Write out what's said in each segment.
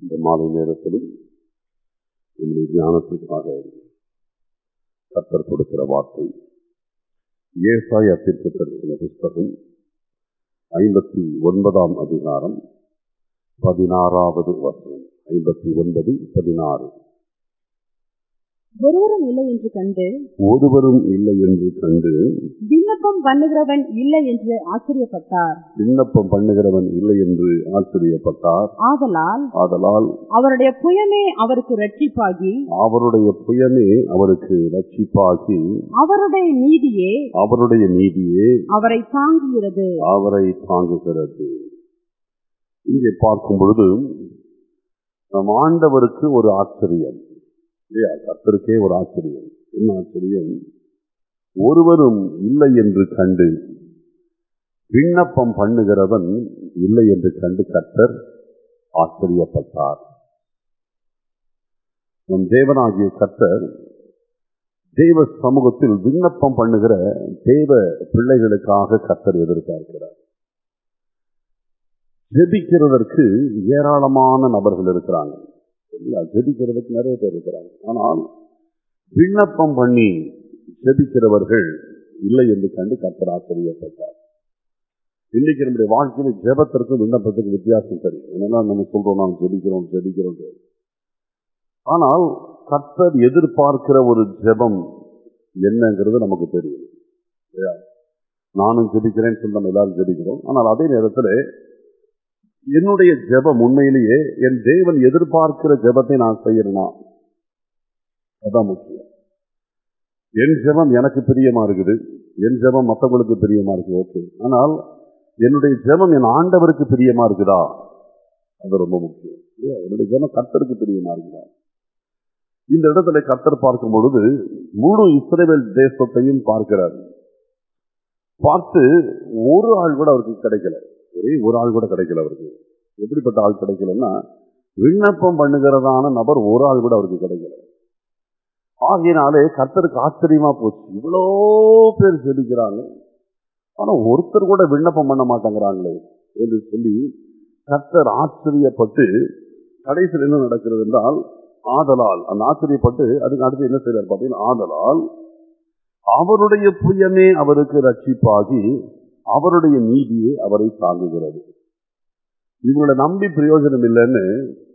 இந்த மாலை நேரத்திலும் நம்முடைய தியானத்திற்காக கத்தர் கொடுக்கிற வார்த்தை ஏசாயா தீர்க்கதரிசன புஸ்தகம் ஐம்பத்தி ஒன்பதாம் அதிகாரம் பதினாறாவது வசனம் ஐம்பத்தி ஒன்பது பதினாறு ஒருவரும் இல்லை என்று கண்டு ஒருவரும் இல்லை என்று கண்டு விண்ணப்பம் பண்ணுகிறவன் இல்லை என்று ஆச்சரியப்பட்டார் விண்ணப்பம் பண்ணுகிறவன் இல்லை என்று ஆச்சரியப்பட்டார் ஆதலால் ஆதலால் அவருடைய புயமே அவருக்கு ரட்சிப்பாகி அவருடைய புயமே அவருக்கு ரட்சிப்பாகி அவருடைய நீதியே அவருடைய நீதியே அவரை தாங்குகிறது அவரை தாங்குகிறது இங்கே பார்க்கும் பொழுது நம் ஆண்டவருக்கு ஒரு ஆச்சரியம் இல்லையா கர்த்தருக்கே ஒரு ஆச்சரியம் என்ன ஆச்சரியம் ஒருவரும் இல்லை என்று கண்டு விண்ணப்பம் பண்ணுகிறவன் இல்லை என்று கண்டு கர்த்தர் ஆச்சரியப்பட்டார் நம் தேவனாகிய கர்த்தர் தேவ சமூகத்தில் விண்ணப்பம் பண்ணுகிற தேவ பிள்ளைகளுக்காக கர்த்தர் எதிர்பார்க்கிறார் ஜெபிக்கிறதற்கு ஏராளமான நபர்கள் இருக்கிறாங்க இல்ல ஜெபிக்கிறதுக்கு நிறைய பேர் இருக்கிறாங்க ஆனால் விண்ணப்பம் பண்ணி ஜெபிக்கிறவர்கள் இல்லை என்று கண்டு கர்த்தர் ஆச்சரியப்பட்டார் இன்னைக்கு நம்முடைய வாழ்க்கையில ஜெபத்திற்கும் விண்ணப்பத்துக்கும் வித்தியாசம் தெரியும் என்னன்னா நம்ம சொல்றோம் நாம் ஜெபிக்கிறோம் ஜெபிக்கிறோம் ஆனால் கர்த்தர் எதிர்பார்க்கிற ஒரு ஜெபம் என்னங்கிறது நமக்கு தெரியும் இல்லையா? நானும் ஜெபிக்கிறேன்னு சொல்லி நம்ம எல்லாரும் ஜெபிக்கிறோம் ஆனால் அதே நேரத்தில் என்னுடைய ஜெபம் உண்மையிலேயே என் தேவன் எதிர்பார்க்கிற ஜெபத்தை நான் செய்யறேனா அதான் முக்கியம் என் ஜெபம் எனக்கு பிரியமா இருக்குது என் ஜெபம் மற்றவங்களுக்கு பிரியமா இருக்கு ஓகே ஆனால் என்னுடைய ஜெபம் என் ஆண்டவருக்கு பிரியமா இருக்குதா அது ரொம்ப முக்கியம் இல்லையா? என்னுடைய ஜெபம் கர்த்தருக்கு பிரியமா இருக்குதா இந்த இடத்துல கர்த்தர் பார்க்கும் பொழுது முழு இஸ்ரேல் தேசத்தையும் பார்க்கிறார் பார்த்து ஒரு ஆள் கூட அவருக்கு கிடைக்கல ஒரே ஒரு ஆள் கூட கிடைக்கல அவருக்கு எப்படிப்பட்ட ஆள் கிடைக்கலன்னா விண்ணப்பம் பண்ணுகிறதான நபர் ஒரு ஆள் கூட அவருக்கு கிடைக்கல ஆகையினாலே கர்த்தருக்கு ஆச்சரியமா போச்சு இவ்வளோ பேர் ஜெபிக்கிறாங்க ஆனா ஒருத்தர் கூட விண்ணப்பம் பண்ண மாட்டேங்கிறாங்களே என்று சொல்லி கர்த்தர் ஆச்சரியப்பட்டு கடைசியில் என்ன நடக்கிறது என்றால் ஆதலால் அந்த ஆச்சரியப்பட்டு அதுக்கு அடுத்து என்ன செய்யறாரு பார்த்தீங்கன்னா ஆதலால் அவருடைய புயமே அவருக்கு ரட்சிப்பாகி அவருடைய நீதியே அவரை தாங்குகிறது இவங்களை நம்பி பிரயோஜனம் இல்லைன்னு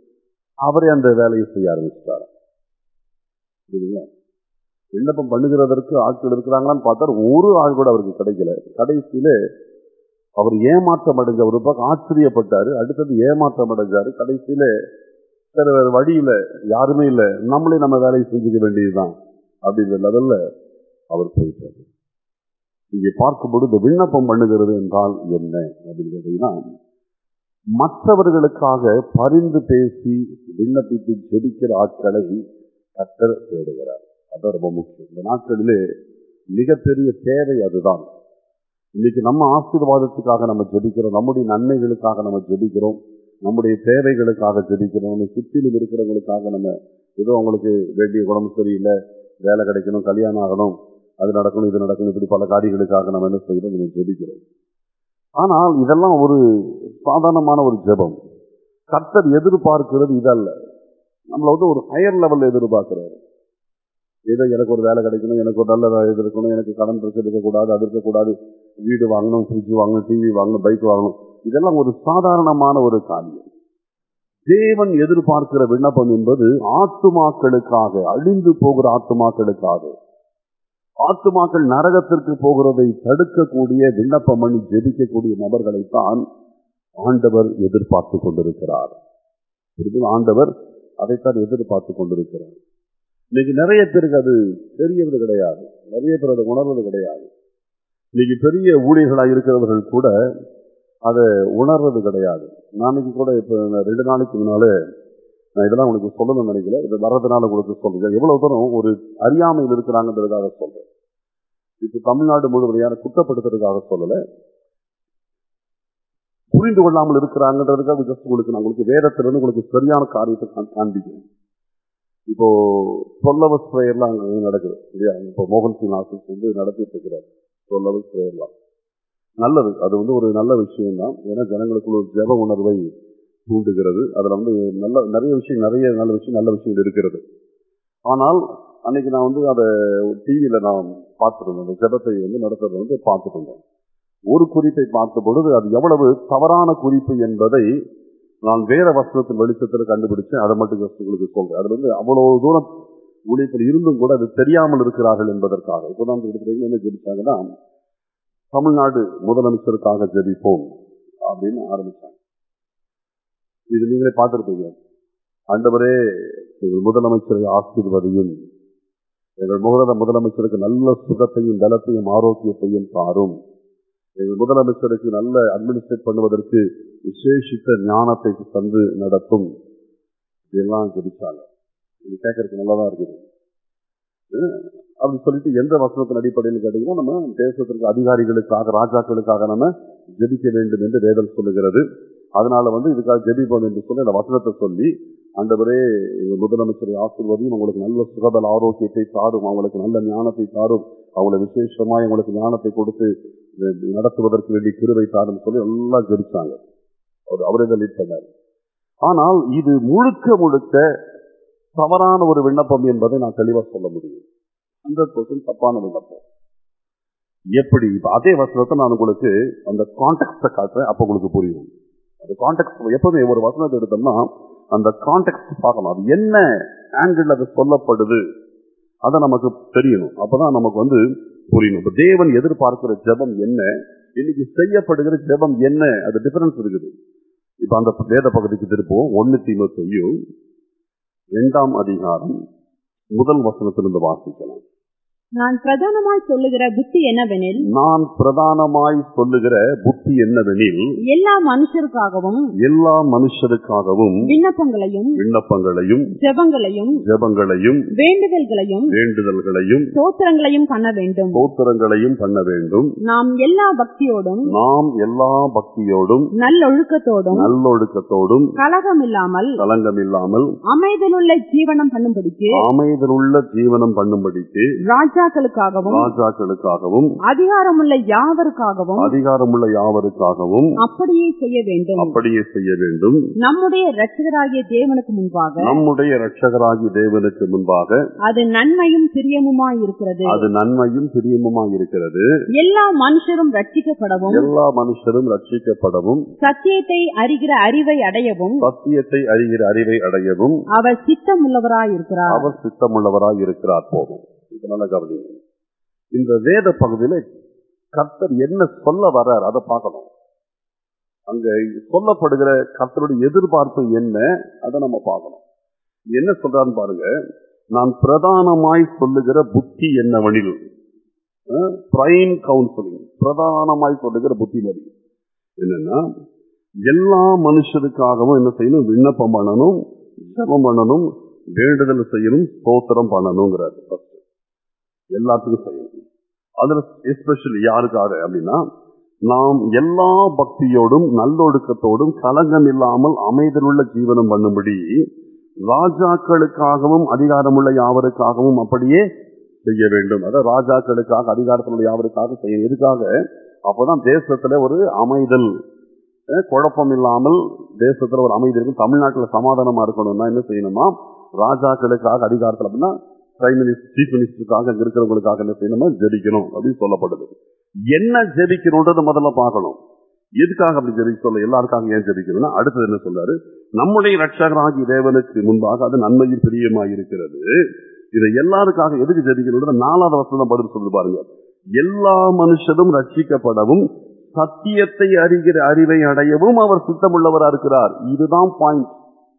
அவரே அந்த வேலையை செய்ய ஆரம்பிச்சிட்டார் புரியுதுங்களா விண்ணப்பம் பண்ணுகிறதற்கு ஆட்கள் இருக்கிறாங்களான்னு பார்த்தா ஒரு ஆள் கூட அவருக்கு கிடைக்கல கடைசியில அவர் ஏமாற்றம் அடைஞ்ச ஒரு பக்கம் ஆச்சரியப்பட்டாரு அடுத்தது ஏமாற்றம் அடைஞ்சாரு கடைசியில சரி வேற வழி இல்ல யாருமே இல்ல நம்மளே நம்ம வேலையை செஞ்சுக்க வேண்டியதுதான் அப்படிங்கிற லெவல்ல அவர் போயிட்டாரு இங்கே பார்க்கும் பொழுது விண்ணப்பம் பண்ணுகிறது என்றால் என்ன அப்படின்னு கேட்டீங்கன்னா மற்றவர்களுக்காக பரிந்து பேசி விண்ணப்பித்து ஜெபிக்கிற ஆட்களை கத்தர் தேடுகிறார் அதான் ரொம்ப முக்கியம் இந்த நாட்களிலே மிகப்பெரிய தேவை அதுதான் இன்னைக்கு நம்ம ஆசீர்வாதத்துக்காக நம்ம ஜெபிக்கிறோம் நம்முடைய நன்மைகளுக்காக நம்ம ஜெபிக்கிறோம் நம்முடைய தேவைகளுக்காக ஜெபிக்கிறோம் சுற்றிலும் இருக்கிறவங்களுக்காக நம்ம ஏதோ அவங்களுக்கு வேண்டிய உடம்பு சரியில்லை வேலை கிடைக்கணும் கல்யாணம் ஆகணும் அது நடக்கணும் இது நடக்கணும் இப்படி பல காரியங்களுக்காக நம்ம என்ன செய்கிறோம் நம்ம ஜெபிக்கிறோம் ஆனால் இதெல்லாம் ஒரு சாதாரணமான ஒரு ஜெபம் கர்த்தர் எதிர்பார்க்கிறது இதல்ல நம்மள வந்து ஒரு ஹையர் லெவல்ல எதிர்பார்க்கிறாரு ஏதோ எனக்கு ஒரு வேலை கிடைக்கணும் எனக்கு ஒரு நல்ல வேலை இருக்கணும் எனக்கு கடன் பிரச்சனை இருக்கக்கூடாது அது இருக்கக்கூடாது வீடு வாங்கணும் ஃப்ரிட்ஜ் வாங்கணும் டிவி வாங்கணும் பைக் வாங்கணும் இதெல்லாம் ஒரு சாதாரணமான ஒரு காரியம் தேவன் எதிர்பார்க்கிற விண்ணப்பம் என்பது ஆத்துமாக்களுக்காக அழிந்து போகிற ஆத்துமாக்களுக்காக ஆத்துமாக்கள் நரகத்திற்கு போகிறதை தடுக்கக்கூடிய விண்ணப்பம் பண்ணி ஜெபிக்கக்கூடிய நபர்களைத்தான் ஆண்டவர் எதிர்பார்த்து கொண்டிருக்கிறார் புரியுதுங்களா? ஆண்டவர் அதைத்தான் எதிர்பார்த்து கொண்டிருக்கிறார் இன்னைக்கு நிறைய பேருக்கு அது தெரியறது கிடையாது நிறைய பேர் அதை உணர்வது கிடையாது இன்னைக்கு பெரிய ஊழியர்களாக இருக்கிறவர்கள் கூட அதை உணர்றது கிடையாது நாளைக்கு கூட இப்போ ரெண்டு நாளைக்கு முன்னாலே நான் இதெல்லாம் உங்களுக்கு சொல்லணும்னு நினைக்கல இது வர்றதுனால உங்களுக்கு சொல்றேன் எவ்வளவு தூரம் ஒரு அறியாமையில் இருக்கிறாங்கன்றதுக்காக சொல்றேன் இப்போ தமிழ்நாடு முழுவதையான குற்றப்படுத்துறதுக்காக சொல்லல புரிந்து கொள்ளாமல் இருக்கிறாங்கன்றதுக்காக ஜஸ்ட் உங்களுக்கு நான் உங்களுக்கு வேதத்திலிருந்து உங்களுக்கு சரியான காரியத்தை காண்- காண்பிக்கிறேன் இப்போ சொல்லவஸ் பிரேயர்லாம் அங்கே நடக்குது இல்லையா இப்போ மோகன் சிங் ஆசிஸ் வந்து நடத்திட்டு இருக்கிறார் சொல்லவஸ் பிரேயர்லாம் நல்லது அது வந்து ஒரு நல்ல விஷயம் தான் ஏன்னா ஜனங்களுக்குள்ள ஒரு ஜெப உணர்வை தூண்டுகிறது அதுல வந்து நல்ல நிறைய விஷயம் நிறைய நல்ல விஷயம் நல்ல விஷயங்கள் இருக்கிறது ஆனால் அன்னைக்கு நான் வந்து அதை டிவியில நான் பார்த்துருந்தேன் அந்த ஜெபத்தை வந்து நடத்துறதை வந்து பார்த்துட்டு இருந்தேன் ஒரு குறிப்பை பார்த்த பொழுது அது எவ்வளவு தவறான குறிப்பு என்பதை நான் வேற வசனத்தின் வெளிச்சத்தில் கண்டுபிடிச்சேன் அதை மட்டும் just உங்களுக்கு சொல்றேன் அது வந்து அவ்வளவு தூரம் ஊழியத்தில் இருந்தும் கூட அது தெரியாமல் இருக்கிறார்கள் என்பதற்காக இப்போ தான் எடுத்துட்டீங்க என்ன ஜெபிச்சாங்கன்னா தமிழ்நாடு முதலமைச்சருக்காக ஜெபிப்போம் அப்படின்னு ஆரம்பிச்சாங்க இது நீங்களே பார்த்திருப்பீங்க ஆண்டவரே எங்கள் முதலமைச்சரை ஆசீர்வதியும் எங்கள் முகத முதலமைச்சருக்கு நல்ல சுகத்தையும் பலத்தையும் ஆரோக்கியத்தையும் தாரும் எங்கள் முதலமைச்சருக்கு நல்ல அட்மினிஸ்ட்ரேட் பண்ணுவதற்கு விசேஷித்த ஞானத்தை தந்து நடத்தும் இதெல்லாம் ஜெபிச்சாங்க இது கேட்கறதுக்கு நல்லாதான் இருக்குது அஹ் அப்படி சொல்லிட்டு எந்த வசனத்தின் அடிப்படையில் கேட்டீங்கன்னா நம்ம தேசத்திற்கு அதிகாரிகளுக்காக ராஜாக்களுக்காக நம்ம ஜெபிக்க வேண்டும் என்று வேதம் சொல்லுகிறது அதனால வந்து இதுக்காக ஜெபிப்போம் என்று சொல்லி அந்த வசனத்தை சொல்லி ஆண்டவரே எங்க முதலமைச்சரை ஆசிர்வதியும் உங்களுக்கு நல்ல சுகபல ஆரோக்கியத்தை தாரும் அவங்களுக்கு நல்ல ஞானத்தை தாரும் அவங்களை விசேஷமாய் உங்களுக்கு ஞானத்தை கொடுத்து அஹ், நடத்துவதற்கு வேண்டிய கிருவை தாரும் சொல்லி எல்லாம் ஜெபிச்சாங்க அவர் அவரே தான் லீட் பண்ணார் ஆனால் இது முழுக்க முழுக்க தவறான ஒரு விண்ணப்பம் என்பதை நான் தெளிவா சொல்ல முடியும் ஹண்ட்ரட் பர்சன்ட் தப்பான விண்ணப்பம் எப்படி இப்ப அதே வசனத்தை நான் உங்களுக்கு அந்த கான்டெக்ட காட்டுறேன் அப்ப உங்களுக்கு புரியும் அந்த கான்டெக்ட் எப்பவுமே ஒரு வசனத்தை எடுத்தோம்னா அந்த கான்டெக்ட் பார்க்கணும் அது என்ன ஆங்கிள் அது சொல்லப்படுது அதை நமக்கு தெரியணும் அப்பதான் நமக்கு வந்து புரியணும் இப்ப தேவன் எதிர்பார்க்கிற ஜெபம் என்ன இன்னைக்கு செய்யப்படுகிற ஜெபம் என்ன அது டிஃபரன்ஸ் இருக்குது இப்ப அந்த வேத பகுதிக்கு திருப்போம் ஒன்னு தீமை செய்யும் இரண்டாம் அதிகாரம் முதல் வசனத்திலிருந்து வாசிக்கலாம் நான் பிரதானமாய் சொல்லுகிற புத்தி என்னவெனில் நான் பிரதானமாய் சொல்லுகிற புத்தி என்னவெனில் எல்லா மனுஷருக்காகவும் எல்லா மனுஷருக்காகவும் விண்ணப்பங்களையும் விண்ணப்பங்களையும் ஜெபங்களையும் ஜெபங்களையும் வேண்டுதல்களையும் வேண்டுதல்களையும் சோத்திரங்களையும் பண்ண வேண்டும் சோத்திரங்களையும் பண்ண வேண்டும் நாம் எல்லா பக்தியோடும் நாம் எல்லா பக்தியோடும் நல்லொழுக்கத்தோடும் நல்லொழுக்கத்தோடும் கலகமில்லாமல் கலங்கமில்லாமல் அமைதலுள்ள ஜீவனம் பண்ணும்படிக்கு அமைதலுள்ள ஜீவனம் பண்ணும்படிக்கு ராஜாக்களுக்காகவும் ராஜாக்களுக்காகவும் அதிகாரமுள்ள யாவருக்காகவும் அதிகாரமுள்ள யாவருக்காகவும் அப்படியே செய்ய வேண்டும் அப்படியே செய்ய வேண்டும் நம்முடைய இரட்சகராகிய தேவனுக்கு முன்பாக நம்முடைய இரட்சகராகி தேவனுக்கு முன்பாக அது நன்மையும் பிரியமுமாய் இருக்கிறது அது நன்மையும் பிரியமுமாய் இருக்கிறது எல்லா மனுஷரும் ரட்சிக்கப்படவும் எல்லா மனுஷரும் ரட்சிக்கப்படவும் சத்தியத்தை அறிகிற அறிவை அடையவும் சத்தியத்தை அறிகிற அறிவை அடையவும் அவர் சித்தமுள்ளவராய் இருக்கிறார் அவர் சித்தமுள்ளவராய் இருக்கிறார் போதும் இப்ப நல்லா கவனிங்க இந்த வேத பகுதியில கர்த்தர் என்ன சொல்ல வர்றார் அதை பார்க்கணும் அங்க சொல்லப்படுகிற கர்த்தருடைய எதிர்பார்ப்பு என்ன அதை நம்ம பார்க்கணும் என்ன சொல்றான்னு பாருங்க நான் பிரதானமாய் சொல்லுகிற புத்தி என்னவெனில் பிரைம் கவுன்சிலிங் பிரதானமாய் சொல்லுகிற புத்திமதி என்னன்னா எல்லா மனுஷருக்காகவும் என்ன செய்யணும் விண்ணப்பம் பண்ணணும் ஜெபம் பண்ணணும் வேண்டுதல் செய்யணும் ஸ்தோத்திரம் பண்ணணுங்கிறாரு first. எல்லாத்துக்கும் செய்யணும் அதுல எஸ்பெஷலி யாருக்காக அப்படின்னா நாம் எல்லா பக்தியோடும் நல்லொழுக்கத்தோடும் கலங்கம் இல்லாமல் அமைதலுள்ள ஜீவனம் பண்ணும்படி ராஜாக்களுக்காகவும் அதிகாரமுள்ள யாவருக்காகவும் அப்படியே செய்ய வேண்டும் அதாவது ராஜாக்களுக்காக அதிகாரத்தினுள்ள யாவருக்காக செய்ய எதுக்காக அப்பதான் தேசத்துல ஒரு அமைதல் அஹ், குழப்பம் இல்லாமல் தேசத்துல ஒரு அமைதி இருக்கும் தமிழ்நாட்டுல சமாதானமா இருக்கணும்னா என்ன செய்யணுமா ராஜாக்களுக்காக அதிகாரத்தில் அப்படின்னா பிரைம் மினிஸ்டர் சீஃப் மினிஸ்டருக்காக அங்க இருக்கிறவங்களுக்காக என்ன செய்யணுமா ஜெபிக்கணும் அப்படின்னு சொல்லப்படுது என்ன ஜெபிக்கணும்ன்றது முதல்ல பார்க்கணும் எதுக்காக அப்படி ஜெபிக்க சொல்ல எல்லாருக்காக ஏன் ஜெபிக்கணும்னா அடுத்தது என்ன சொல்றாரு நம்முடைய ரட்சகராகி தேவனுக்கு முன்பாக அது நன்மையில் பிரியமாய் இருக்கிறது இதை எல்லாருக்காக எதுக்கு ஜெபிக்கணும் நாலாவது வசனம் பதில் சொல்லு பாருங்க எல்லா மனுஷரும் ரட்சிக்கப்படவும் சத்தியத்தை அறிகிற அறிவை அடையவும் அவர் சுத்தமுள்ளவரா இருக்கிறார் இதுதான் பாயிண்ட்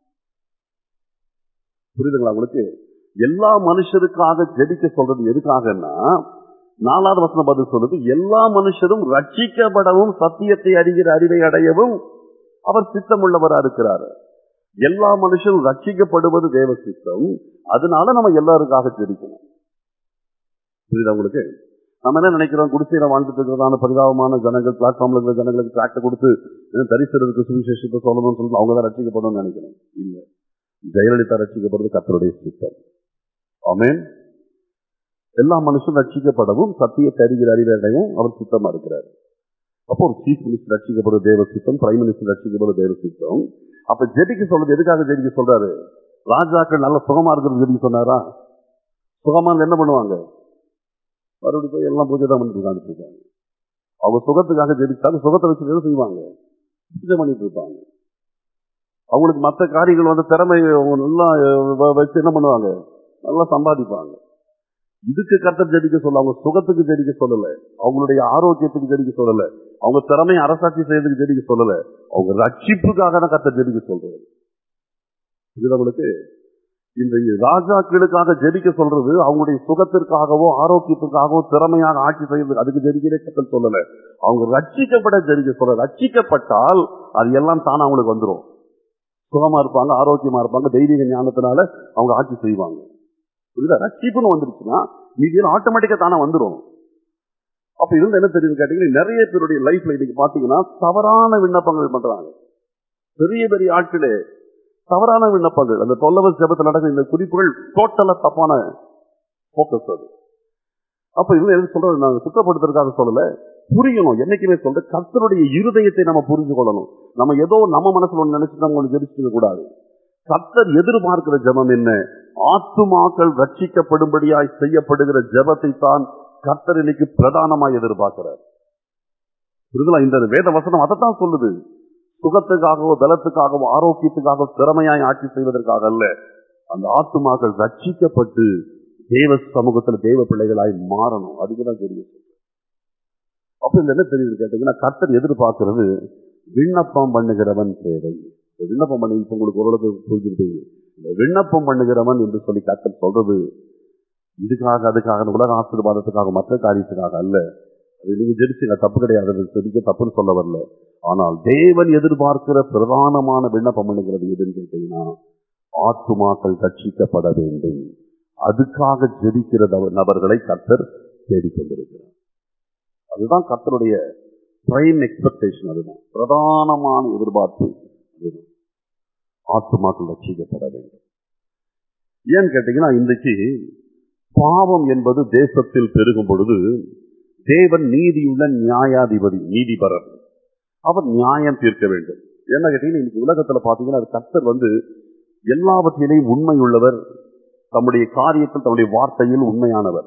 புரியுதுங்களா உங்களுக்கு எல்லா மனுஷருக்காக ஜெபிக்க சொல்றது எதுக்காகன்னா நாலாவது வசனம் பதில் சொல்றது எல்லா மனுஷரும் ரட்சிக்கப்படவும் சத்தியத்தை அறிகிற அறிவை அடையவும் அவர் சித்தமுள்ளவரா இருக்கிறார் எல்லா மனுஷரும் ரட்சிக்கப்படுவது தேவ சித்தம் அதனால நம்ம எல்லாருக்காக ஜெபிக்கணும் புரியுதா உங்களுக்கு நம்ம என்ன நினைக்கிறோம் குடிசையில வாழ்ந்துட்டு இருக்கிறதான பரிதாபமான ஜனங்கள் பிளாட்ஃபார்ம்ல இருக்கிற ஜனங்களுக்கு டிராக்டர் கொடுத்து அஹ், தரிசனத்துக்கு சுவிசேஷத்தை சொல்லணும்னு சொல்லிட்டு அவங்க தான் ரட்சிக்கப்படணும்னு நினைக்கிறோம் இல்ல ஜெயலலிதா ரட்சிக்கப்படுறது கத்தருடைய சித்தம் ஆமென் எல்லா மனுஷரும் ரட்சிக்கப்படவும் சத்தியத்தை அறிகிற அறிவடையும் அவர் சித்தமா இருக்கிறார் அப்போ ஒரு சீஃப் மினிஸ்டர் ரட்சிக்கப்படுற தேவ சித்தம் பிரைம் மினிஸ்டர் ரட்சிக்கப்படுற தேவ சித்தம் அப்ப ஜெபிக்க சொல்றது எதுக்காக ஜெபிக்க சொல்றாரு ராஜாக்கள் நல்ல சுகமா இருக்கிறது ஜெபிக்க சொன்னாரா சுகமா இருந்தா என்ன பண்ணுவாங்க மறுபடியும் போய் எல்லாம் பூஜை தான் பண்ணிட்டு உட்கார்ந்துட்டு இருக்காங்க அவங்க சுகத்துக்காக ஜெபிச்சாங்க சுகத்தை வச்சு எதுவும் செய்வாங்க பூஜை பண்ணிட்டு இருப்பாங்க அவங்களுக்கு மற்ற காரியங்கள் வந்து திறமை அவங்க நல்லா அஹ், வ- வச்சு என்ன பண்ணுவாங்க நல்லா சம்பாதிப்பாங்க இதுக்கு கர்த்தர் ஜெபிக்க சொல்ல அவங்க சுகத்துக்கு ஜெபிக்க சொல்லல அவங்களுடைய ஆரோக்கியத்துக்கு ஜெபிக்க சொல்லல அவங்க திறமையை அரசாட்சி செய்யறதுக்கு ஜெபிக்க சொல்லல அவங்க ரட்சிப்புக்காக தான் கர்த்தர் ஜெபிக்க சொல்றாரு இது நம்மளுக்கு இந்த ராஜாக்களுக்காக ஜெபிக்க சொல்றது அவங்களுடைய சுகத்திற்காகவோ ஆரோக்கியத்துக்காகவோ திறமையாக ஆட்சி செய்யறது அதுக்கு ஜெபிக்கிறே கத்தல் சொல்லல அவங்க ரட்சிக்கப்பட ஜெபிக்க சொல்ற ரட்சிக்கப்பட்டால் அது எல்லாம் தானே அவங்களுக்கு வந்துரும் சுகமா இருப்பாங்க ஆரோக்கியமா இருப்பாங்க தெய்வீக ஞானத்தினால அவங்க ஆட்சி செய்வாங்க புரியுதா ரட்சிப்புன்னு வந்துருச்சுன்னா இது ஆட்டோமேட்டிக்கா தானே வந்துரும் அப்ப இருந்து என்ன தெரியுது கேட்டீங்கன்னா நிறைய பேருடைய லைஃப்ல இன்னைக்கு பாத்தீங்கன்னா தவறான விண்ணப்பங்கள் பண்றாங்க பெரிய பெரிய ஆட்களே தவறான விண்ணப்பங்கள் அந்த தொல்லவர் ஜபத்தில் நடக்கிற இந்த குறிப்புகள் டோட்டலா தப்பான போக்கஸ் அது அப்ப இது என்ன சொல்றது நாங்க சுத்தப்படுத்துறதுக்காக சொல்லல புரியணும் என்னைக்குமே சொல்ற கர்த்தருடைய இருதயத்தை நம்ம புரிஞ்சு கொள்ளணும் நம்ம ஏதோ நம்ம மனசுல ஒண்ணு நினைச்சு நம்ம ஒண்ணு ஜெபிச்சுக்க கூடாது கர்த்தர் எதிர்பார்க்கிற ஜெபம் என்ன ஆத்துமாக்கள் ரட்சிக்கப்படும்படியாய் செய்யப்படுகிற ஜெபத்தை தான் கர்த்தர் இன்னைக்கு பிரதானமாய் எதிர்பார்க்கிறார் புரியுதுங்களா இந்த வேத வசனம் அதைத்தான் சொல்லுது சுகத்துக்காகவோ பலத்துக்காகவோ ஆரோக்கியத்துக்காகவோ திறமையாய் ஆட்சி செய்வதற்காக அல்ல அந்த ஆத்துமாக்கள் ரட்சிக்கப்பட்டு தேவ சமூகத்துல தேவ பிள்ளைகளாய் மாறணும் அதுக்குதான் தெரியும் அப்ப இந்த என்ன தெரியுது கேட்டீங்கன்னா கர்த்தர் எதிர்பார்க்கிறது விண்ணப்பம் பண்ணுகிறவன் தேவை இந்த விண்ணப்பம் பண்ணி இப்ப உங்களுக்கு ஓரளவுக்கு புரிஞ்சிருப்பீங்க இந்த விண்ணப்பம் பண்ணுகிறவன் என்று சொல்லி கர்த்தர் சொல்றது இதுக்காக அதுக்காக உலக ஆசீர்வாதத்துக்காக மற்ற காரியத்துக்காக அல்ல அது நீங்க ஜெபிச்சுங்க தப்பு கிடையாது அது செடிக்க தப்புன்னு சொல்ல வரல ஆனால் தேவன் எதிர்பார்க்கிற பிரதானமான விண்ணப்பம் பண்ணுகிறது எதுன்னு கேட்டீங்கன்னா ஆத்துமாக்கள் ரட்சிக்கப்பட வேண்டும் அதுக்காக ஜெபிக்கிற நப- நபர்களை கர்த்தர் தேடிக்கொண்டிருக்கிறார் அதுதான் கர்த்தருடைய பிரைம் எக்ஸ்பெக்டேஷன் அதுதான் பிரதானமான எதிர்பார்ப்பு அதுதான் ஆத்துமாக்கள் ரட்சிக்கப்பட வேண்டும் ஏன்னு கேட்டீங்கன்னா இன்றைக்கு பாவம் என்பது தேசத்தில் பெருகும் பொழுது தேவன் நீதியுள்ள நியாயாதிபதி நீதிபரர் அவர் நியாயம் தீர்க்க வேண்டும் என்ன கேட்டீங்கன்னா இன்னைக்கு உலகத்துல பாத்தீங்கன்னா அது கர்த்தர் வந்து எல்லாவற்றிலையும் உண்மை உள்ளவர் தம்முடைய காரியத்தில் தம்முடைய வார்த்தையில் உண்மையானவர்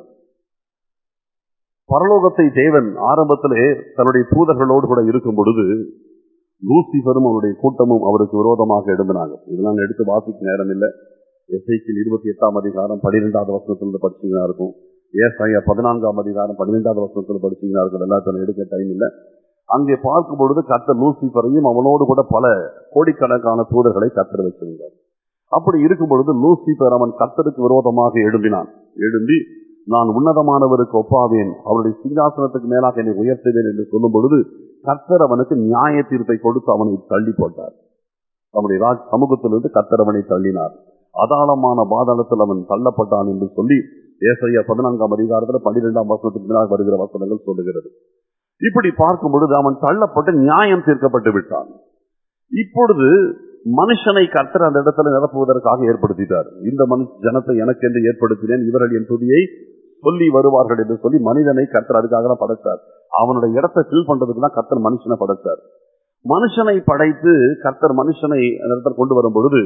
பரலோகத்தை தேவன் ஆரம்பத்திலே தன்னுடைய தூதர்களோடு கூட இருக்கும் பொழுது லூசிபரும் அவருடைய கூட்டமும் அவருக்கு விரோதமாக எழுந்தினாங்க இதெல்லாம் எடுத்து வாசிக்க நேரம் இல்லை எஸ்ஐக்கில் இருபத்தி எட்டாம் அதிகாரம் பன்னிரெண்டாவது வசனத்துல படிச்சீங்கன்னா இருக்கும் ஏசாயா பதினான்காம் அதிகாரம் பன்னிரெண்டாவது வசனத்துல படிச்சீங்கன்னா இருக்கும் எல்லாத்தையும் எடுக்க டைம் இல்லை அங்கே பார்க்கும் பொழுது கர்த்தர் லூசிபரையும் அவனோடு கூட பல கோடிக்கணக்கான தூதர்களை கர்த்தர் வச்சிருந்தார் அப்படி இருக்கும் பொழுது லூசிபர் அவன் கர்த்தருக்கு விரோதமாக எழும்பினான் எழும்பி நான் உன்னதமானவருக்கு ஒப்பாவேன் அவருடைய சிங்காசனத்துக்கு மேலாக என்னை உயர்த்துவேன் என்று சொல்லும் பொழுது கர்த்தர் அவனுக்கு நியாய தீர்ப்பை கொடுத்து அவனை தள்ளி போட்டார் அவனுடைய ராஜ் சமூகத்திலிருந்து கர்த்தர் அவனை தள்ளினார் அதாளமான பாதாளத்தில் அவன் தள்ளப்பட்டான் என்று சொல்லி ஏசையா பதினான்காம் அதிகாரத்தில் பன்னிரெண்டாம் வசனத்துக்கு மேலாக வருகிற வசனங்கள் சொல்லுகிறது இப்படி பார்க்கும் பொழுது அவன் தள்ளப்பட்டு நியாயம் தீர்க்கப்பட்டு விட்டான் இப்பொழுது மனுஷனை கர்த்தர் அந்த இடத்துல நிரப்புவதற்காக ஏற்படுத்திட்டார் இந்த மனு ஜனத்தை எனக்கு என்று ஏற்படுத்தினேன் இவர்கள் என் துதியை சொல்லி வருவார்கள் என்று சொல்லி மனிதனை கர்த்தர் அதுக்காக தான் படைத்தார் அவனுடைய இடத்தை ஃபில் பண்றதுக்கு தான் கர்த்தர் மனுஷனை படைத்தார் மனுஷனை படைத்து கர்த்தர் மனுஷனை அந்த இடத்துல கொண்டு வரும் பொழுது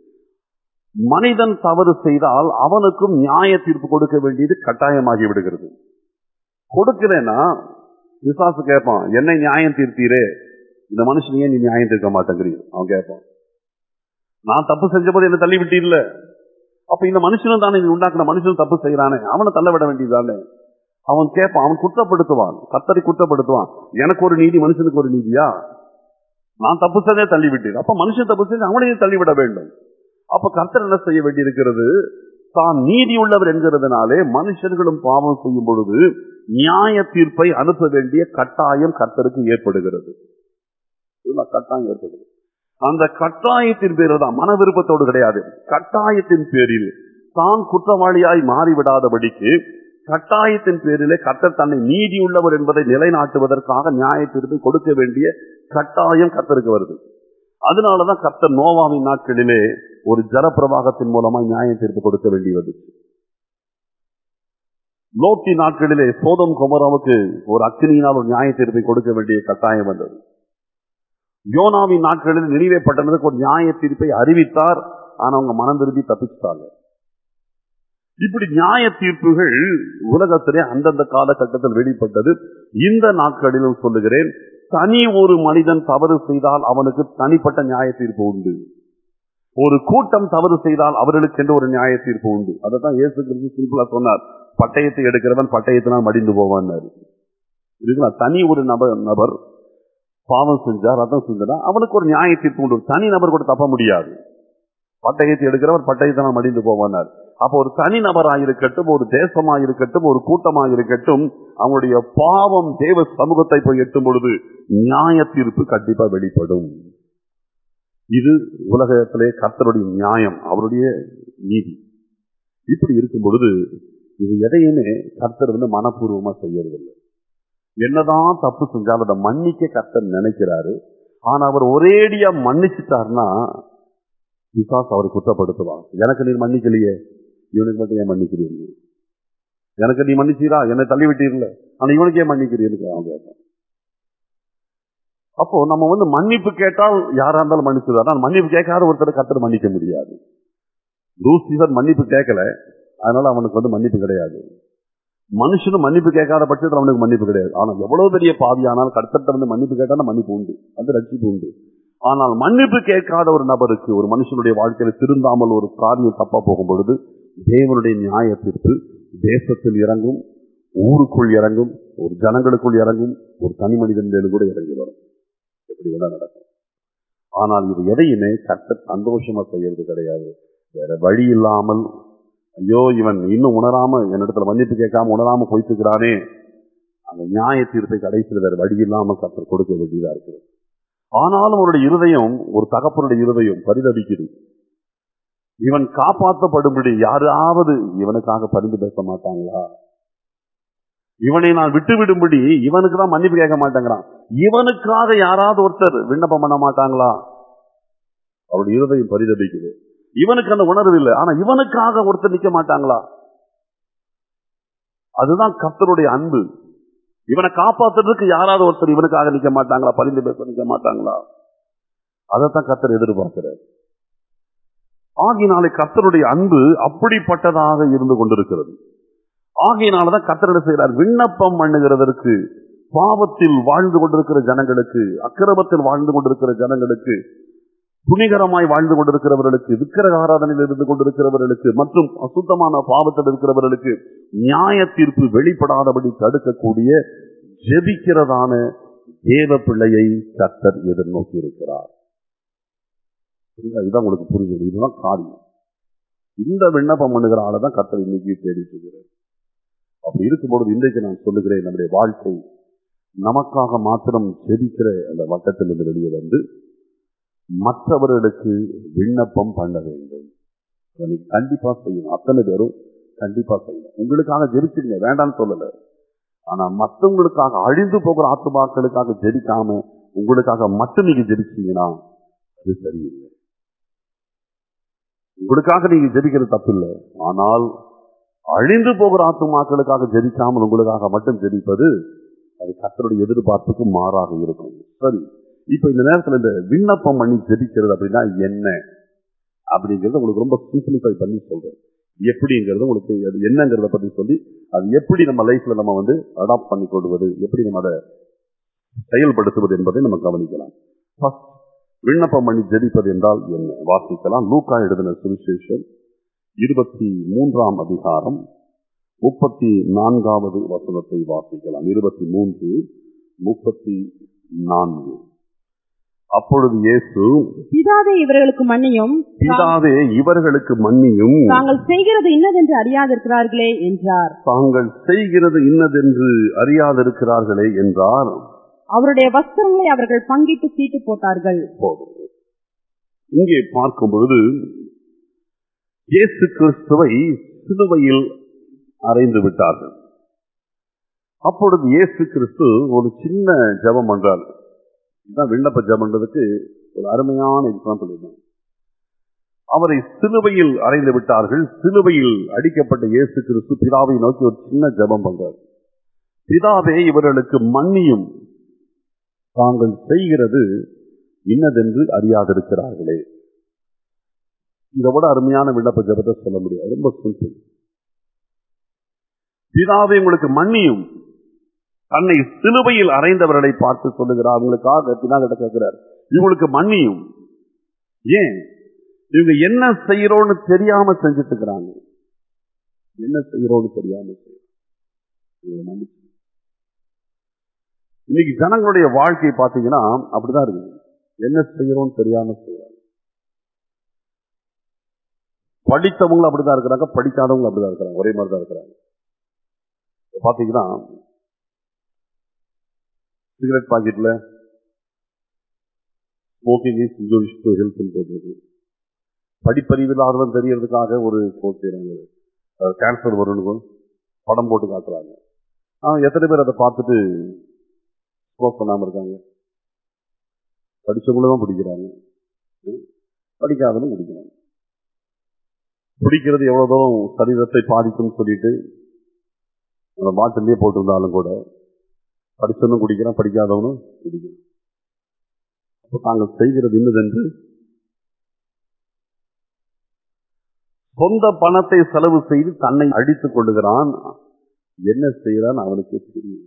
மனிதன் தவறு செய்தால் அவனுக்கும் நியாய தீர்ப்பு கொடுக்க வேண்டியது கட்டாயமாகி விடுகிறது கொடுக்கலன்னா விசாசு கேட்பான் என்னை நியாயம் தீர்த்தீரே இந்த மனுஷன் ஏன் நீ நியாயம் தீர்க்க மாட்டேங்கிறீங்க அவன் கேட்பான் நான் தப்பு செஞ்சபோது என்ன தள்ளி விட்டீர்ல அப்ப இந்த மனுஷனும் தானே நீ உண்டாக்குன மனுஷனும் தப்பு செய்யறானே அவனை தள்ள விட வேண்டியதானே அவன் கேட்பான் அவன் குற்றப்படுத்துவான் கத்தரை குற்றப்படுத்துவான் எனக்கு ஒரு நீதி மனுஷனுக்கு ஒரு நீதியா நான் தப்பு செஞ்சே தள்ளி விட்டேன் அப்ப மனுஷன் தப்பு செஞ்சு அவனையும் தள்ளிவிட வேண்டும் அப்ப கர்த்தர் என்ன செய்ய வேண்டியிருக்கிறது தான் நீதி உள்ளவர் என்கிறதுனாலே மனுஷர்களும் பாவம் செய்யும் பொழுது நியாய தீர்ப்பை அனுப்ப வேண்டிய கட்டாயம் கர்த்தருக்கு ஏற்படுகிறது இதுதான் கட்டாயம் ஏற்படுகிறது அந்த கட்டாயத்தின் பேரில் தான் மன விருப்பத்தோடு கிடையாது கட்டாயத்தின் பேரில் தான் குற்றவாளியாய் மாறிவிடாதபடிக்கு கட்டாயத்தின் பேரிலே கர்த்தர் தன்னை நீதி உள்ளவர் என்பதை நிலைநாட்டுவதற்காக நியாய தீர்ப்பை கொடுக்க வேண்டிய கட்டாயம் கர்த்தருக்கு வருது அதனாலதான் கர்த்தர் நோவாவின் நாட்களிலே ஒரு ஜலப்பிரவாகத்தின் மூலமா நியாய தீர்ப்பு கொடுக்க வேண்டியது லோட்டி நாட்களிலே சோதம் குமராவுக்கு ஒரு அக்னியினால் ஒரு நியாய தீர்ப்பை கொடுக்க வேண்டிய கட்டாயம் வந்தது யோனாவின் நாட்களில் நினைவே பட்டணத்துக்கு ஒரு நியாய தீர்ப்பை அறிவித்தார் ஆனா அவங்க மனம் திரும்பி தப்பிச்சிட்டாங்க இப்படி நியாய தீர்ப்புகள் உலகத்திலே அந்தந்த காலகட்டத்தில் வெளிப்பட்டது இந்த நாட்களிலும் சொல்லுகிறேன் தனி ஒரு மனிதன் தவறு செய்தால் அவனுக்கு தனிப்பட்ட நியாய தீர்ப்பு உண்டு ஒரு கூட்டம் தவறு செய்தால் அவர்களுக்கென்று ஒரு நியாய தீர்ப்பு உண்டு அதை தான் இயேசு கிறிஸ்து சிம்பிளா சொன்னார் பட்டயத்தை எடுக்கிறவன் பட்டயத்தினால் மடிந்து போவான்னாரு இதுங்களா தனி ஒரு நபர் நபர் பாவம் செஞ்சார் ரத்தம் செஞ்சா அவனுக்கு ஒரு நியாய தீர்ப்பு உண்டு தனி நபர் கூட தப்ப முடியாது பட்டயத்தை எடுக்கிறவர் பட்டயத்தினால் மடிந்து போவானார் அப்போ ஒரு தனி நபராயிருக்கட்டும் ஒரு தேசமாயிருக்கட்டும் ஒரு கூட்டமாயிருக்கட்டும் அவங்களுடைய பாவம் தேவ சமூகத்தை போய் எட்டும் பொழுது நியாய தீர்ப்பு கண்டிப்பா வெளிப்படும் இது உலகத்திலே கர்த்தருடைய நியாயம் அவருடைய நீதி இப்படி இருக்கும் பொழுது இது எதையுமே கர்த்தர் வந்து மனப்பூர்வமா செய்யறதில்லை என்னதான் தப்பு செஞ்சாலும் அதை மன்னிக்க கர்த்தர் நினைக்கிறாரு ஆனா அவர் ஒரேடியா மன்னிச்சுட்டாருன்னா விசாஸ் அவரை குற்றப்படுத்துவான் எனக்கு நீ மன்னிக்கலையே இவனுக்கு மட்டும் ஏன் மன்னிக்கிறீங்க எனக்கு நீ மன்னிச்சீரா என்னை தள்ளி விட்டீர்ல ஆனா இவனுக்கு ஏன் மன்னிக்கிறீன்னு அவன் கேட்டான் அப்போ நம்ம வந்து மன்னிப்பு கேட்டால் யாரா இருந்தாலும் மன்னிச்சுதான் ஆனா மன்னிப்பு கேட்காத ஒருத்தர் கத்தர் மன்னிக்க முடியாது லூசிபர் மன்னிப்பு கேட்கல அதனால அவனுக்கு வந்து மன்னிப்பு கிடையாது மனுஷனும் மன்னிப்பு கேட்காத பட்சத்தில் அவனுக்கு மன்னிப்பு கிடையாது ஆனா எவ்வளவு பெரிய பாவியானால் கர்த்தர்ட்ட வந்து மன்னிப்பு கேட்டாலும் மன்னிப்பு உண்டு அது ரட்சிப்பு உண்டு ஆனால் மன்னிப்பு கேட்காத ஒரு நபருக்கு ஒரு மனுஷனுடைய வாழ்க்கையில திருந்தாமல் ஒரு காரியம் தப்பா போகும் பொழுது தேவனுடைய நியாய தீர்ப்பு தேசத்தில் இறங்கும் ஊருக்குள் இறங்கும் ஒரு ஜனங்களுக்குள் இறங்கும் ஒரு தனி மனிதன் மேலும் கூட இறங்கி வரும் எப்படி வேணா நடக்கும் ஆனால் இது எதையுமே கட்ட சந்தோஷமா செய்யறது கிடையாது வேற வழி இல்லாமல் ஐயோ இவன் இன்னும் உணராம என்னிடத்துல மன்னிப்பு கேட்காம உணராம போயிட்டுக்கிறானே அந்த நியாய தீர்ப்பை கடைசியில் வேற வழி இல்லாமல் கத்தர் கொடுக்க வேண்டியதா இருக்குது ஆனாலும் அவருடைய இருதயம் ஒரு தகப்பனுடைய இருதயம் பரிதபிக்குது இவன் காப்பாற்றப்படும்படி யாராவது இவனுக்காக பரிந்து பேச மாட்டாங்களா இவனை நான் விட்டு விடும்படி இவனுக்கு தான் மன்னிப்பு கேட்க மாட்டேங்கிறான் இவனுக்காக யாராவது ஒருத்தர் விண்ணப்பம் பண்ண மாட்டாங்களா அவருடைய இருதயம் பரிதபிக்குது இவனுக்கு அந்த உணர்வு இல்லை ஆனா இவனுக்காக ஒருத்தர் நிக்க மாட்டாங்களா அதுதான் கர்த்தருடைய அன்பு இவனை காப்பாத்துறதுக்கு யாராவது ஒருத்தர் இவனுக்காக நிக்க மாட்டாங்களா பரிந்து பேச நிக்க மாட்டாங்களா அதைத்தான் கர்த்தர் எதிர்பார்க்கிறார் ஆகினாலே கர்த்தருடைய அன்பு அப்படிப்பட்டதாக இருந்து கொண்டிருக்கிறது ஆகையினாலதான் கர்த்தர் என்ன செய்கிறார் விண்ணப்பம் பண்ணுகிறதற்கு பாவத்தில் வாழ்ந்து கொண்டிருக்கிற ஜனங்களுக்கு அக்கிரமத்தில் வாழ்ந்து கொண்டிருக்கிற ஜனங்களுக்கு துணிகரமாய் வாழ்ந்து கொண்டிருக்கிறவர்களுக்கு விக்கிரக ஆராதனையில் இருந்து கொண்டிருக்கிறவர்களுக்கு மற்றும் அசுத்தமான பாவத்தில் இருக்கிறவர்களுக்கு நியாய தீர்ப்பு வெளிப்படாதபடி தடுக்கக்கூடிய ஜெபிக்கிறதான தேவ பிள்ளையை கர்த்தர் எதிர்நோக்கி இருக்கிறார் புரியுதா? இதுதான் உங்களுக்கு புரிஞ்சது இதுதான் காரியம் இந்த விண்ணப்பம் பண்ணுகிற ஆளை தான் கர்த்தர் இன்னைக்கு தேடிட்டு இருக்கிறார் அப்படி இருக்கும்பொழுது இன்றைக்கு நான் சொல்லுகிறேன் நம்முடைய வாழ்க்கை நமக்காக மாத்திரம் ஜெபிக்கிற அந்த வட்டத்திலிருந்து வெளியே வந்து மற்றவர்களுக்கு விண்ணப்பம் பண்ண வேண்டும் அதை நீங்க கண்டிப்பா செய்யணும் அத்தனை பேரும் கண்டிப்பா செய்யணும் உங்களுக்காக ஜெபிச்சுங்க வேண்டாம்னு சொல்லல ஆனா மற்றவங்களுக்காக அழிந்து போகிற ஆத்துமாக்களுக்காக ஜெபிக்காம உங்களுக்காக மட்டும் நீங்க ஜெபிச்சீங்கன்னா அது சரியில்லை உங்களுக்காக நீங்க ஜெபிக்கிறது தப்பு இல்லை ஆனால் அழிந்து போகிற ஆத்துமாக்களுக்காக ஜெபிக்காமல் உங்களுக்காக மட்டும் ஜெபிப்பது அது கத்தருடைய எதிர்பார்ப்புக்கு மாறாக இருக்கும் சரி இப்ப இந்த நேரத்துல இந்த விண்ணப்பம் பண்ணி ஜெபிக்கிறது அப்படின்னா என்ன அப்படிங்கறத உங்களுக்கு ரொம்ப சிம்பிளிஃபை பண்ணி சொல்றேன் எப்படிங்கிறது உங்களுக்கு அது என்னங்கிறத பத்தி சொல்லி அது எப்படி நம்ம லைஃப்ல நம்ம வந்து அடாப்ட் பண்ணி கொள்வது எப்படி நம்ம அதை செயல்படுத்துவது என்பதை நம்ம கவனிக்கலாம் First, விண்ணப்பம் பண்ணி ஜெபிப்பது என்றால் என்ன வாசிக்கலாம் லூக்கா எழுதின சுவிசேஷம் இருபத்தி மூன்றாம் அதிகாரம் முப்பத்தி நான்காவது வசனத்தை வாசிக்கலாம் இருபத்தி மூன்று முப்பத்தி நான்கு அப்பொழுது இயேசு பிதாவே இவர்களுக்கு மன்னியும் பிதாவே இவர்களுக்கு மன்னியும் தாங்கள் செய்கிறது இன்னதென்று அறியாதிருக்கிறார்களே என்றார் தாங்கள் செய்கிறது இன்னதென்று அறியாதிருக்கிறார்களே என்றார் அவருடைய வஸ்திரங்களை அவர்கள் பங்கிட்டு சீட்டு போட்டார்கள் போதும் இங்கே பார்க்கும் பொழுது இயேசு கிறிஸ்துவை சிலுவையில் அறைந்து விட்டார்கள் அப்பொழுது இயேசு கிறிஸ்து ஒரு சின்ன ஜெபம் பண்றார் இதுதான் விண்ணப்ப ஜெபம்ன்றதுக்கு ஒரு அருமையான எக்ஸாம்பிள் இதுதான் அவரை சிலுவையில் அறைந்து விட்டார்கள் சிலுவையில் அடிக்கப்பட்ட இயேசு கிறிஸ்து பிதாவை நோக்கி ஒரு சின்ன ஜெபம் பண்றார் பிதாவே இவர்களுக்கு மன்னியும் தாங்கள் செய்கிறது இன்னதென்று அறியாதிருக்கிறார்களே இதை விட அருமையான விண்ணப்ப ஜெபத்தை சொல்ல முடியாது ரொம்ப சிம்பிள் பிதாவை உங்களுக்கு மன்னியும் தன்னை சிலுவையில் அறைந்தவர்களை பார்த்து சொல்லுகிறார் அவங்களுக்காக பிதாகிட்ட கேட்கிறார் இவங்களுக்கு மன்னியும் ஏன் இவங்க என்ன செய்யறோம்னு தெரியாம செஞ்சுட்டு இருக்கிறாங்க என்ன செய்யறோம்னு தெரியாம செய்யறோம் இவங்களை மன்னிச்சு இன்னைக்கு ஜனங்களுடைய வாழ்க்கை பார்த்தீங்கன்னா அப்படிதான் இருக்கு என்ன செய்யறோம்னு தெரியாம செய்யறாங்க படித்தவங்களும் அப்படிதான் இருக்கிறாங்க படிக்காதவங்களும் அப்படிதான் இருக்கிறாங்க ஒரே மாதிரி தான் இருக்கிறாங்க பாத்தீங்கன்னா சிகரெட் பாக்கெட்ல smoking is injuries to health போட்டிருக்கு படிப்பறிவு இல்லாதவன் தெரியறதுக்காக ஒரு கோட் செய்யறாங்க கேன்சர் வரும்னு படம் போட்டு காட்டுறாங்க ஆனா எத்தனை பேர் அதை பார்த்துட்டு ஸ்மோக் பண்ணாம இருக்காங்க படிச்சவங்களும் தான் பிடிக்கிறாங்க படிக்காதவனும் பிடிக்கிறாங்க பிடிக்கிறது எவ்வளவு தூரம் சரீரத்தை பாதிக்கும்னு சொல்லிட்டு அந்த பாட்டிலே போட்டிருந்தாலும் கூட படிச்சவனும் குடிக்கிறான் படிக்காதவனும் குடிக்கிறான் அப்போ தாங்கள் செய்கிறது இன்னதென்று சொந்த பணத்தை செலவு செய்து தன்னை அடித்துக் கொள்ளுகிறான் என்ன செய்யறான் அவனுக்கே தெரியும்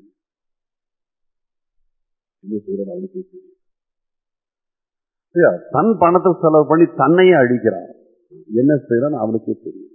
என்ன செய்யறான் அவனுக்கே தெரியும் தன் பணத்தை செலவு பண்ணி தன்னையே அழிக்கிறான் என்ன செய்யறான் அவனுக்கே தெரியும்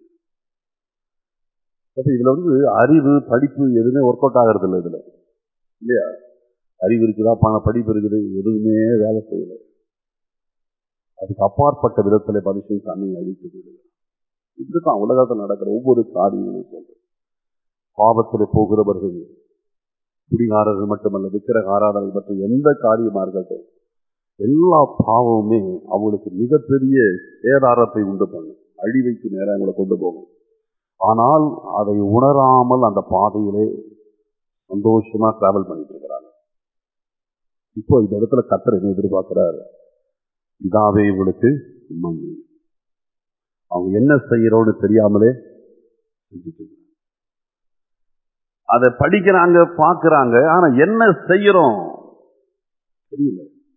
அப்ப இதுல வந்து அறிவு படிப்பு எதுவுமே ஒர்க் அவுட் ஆகிறது இல்லை இதுல இல்லையா அறிவு இருக்குதா பண படிப்பு இருக்குது எதுவுமே வேலை செய்யல அதுக்கு அப்பாற்பட்ட விதத்துல மனுஷன் தன்னை அழித்துக் கொள்ளுகிறான் இப்படித்தான் உலகத்தில் நடக்கிற ஒவ்வொரு காரியங்களும் சொல்றேன் பாவத்தில் போகிறவர்கள் குடிகாரர்கள் மட்டுமல்ல விக்கிரக ஆராதனை மற்றும் எந்த காரியமா இருக்கட்டும் எல்லா பாவமுமே அவங்களுக்கு மிகப்பெரிய சேதாரத்தை உண்டு பண்ணும் அழிவைக்கு நேரம் அவங்களை கொண்டு போகும் ஆனால் அதை உணராமல் அந்த பாதையிலே சந்தோஷமா டிராவல் பண்ணிட்டு இருக்கிறாங்க இப்போ இந்த இடத்துல கத்தர் என்ன எதிர்பார்க்கிறார் இதாவே உங்களுக்கு மன்னி அவங்க என்ன செய்யறோன்னு தெரியாமலே செஞ்சுட்டு இருக்காங்க. அதை படிக்கிறாங்க பார்க்கறாங்க ஆனா என்ன செய்யறோம் தெரியல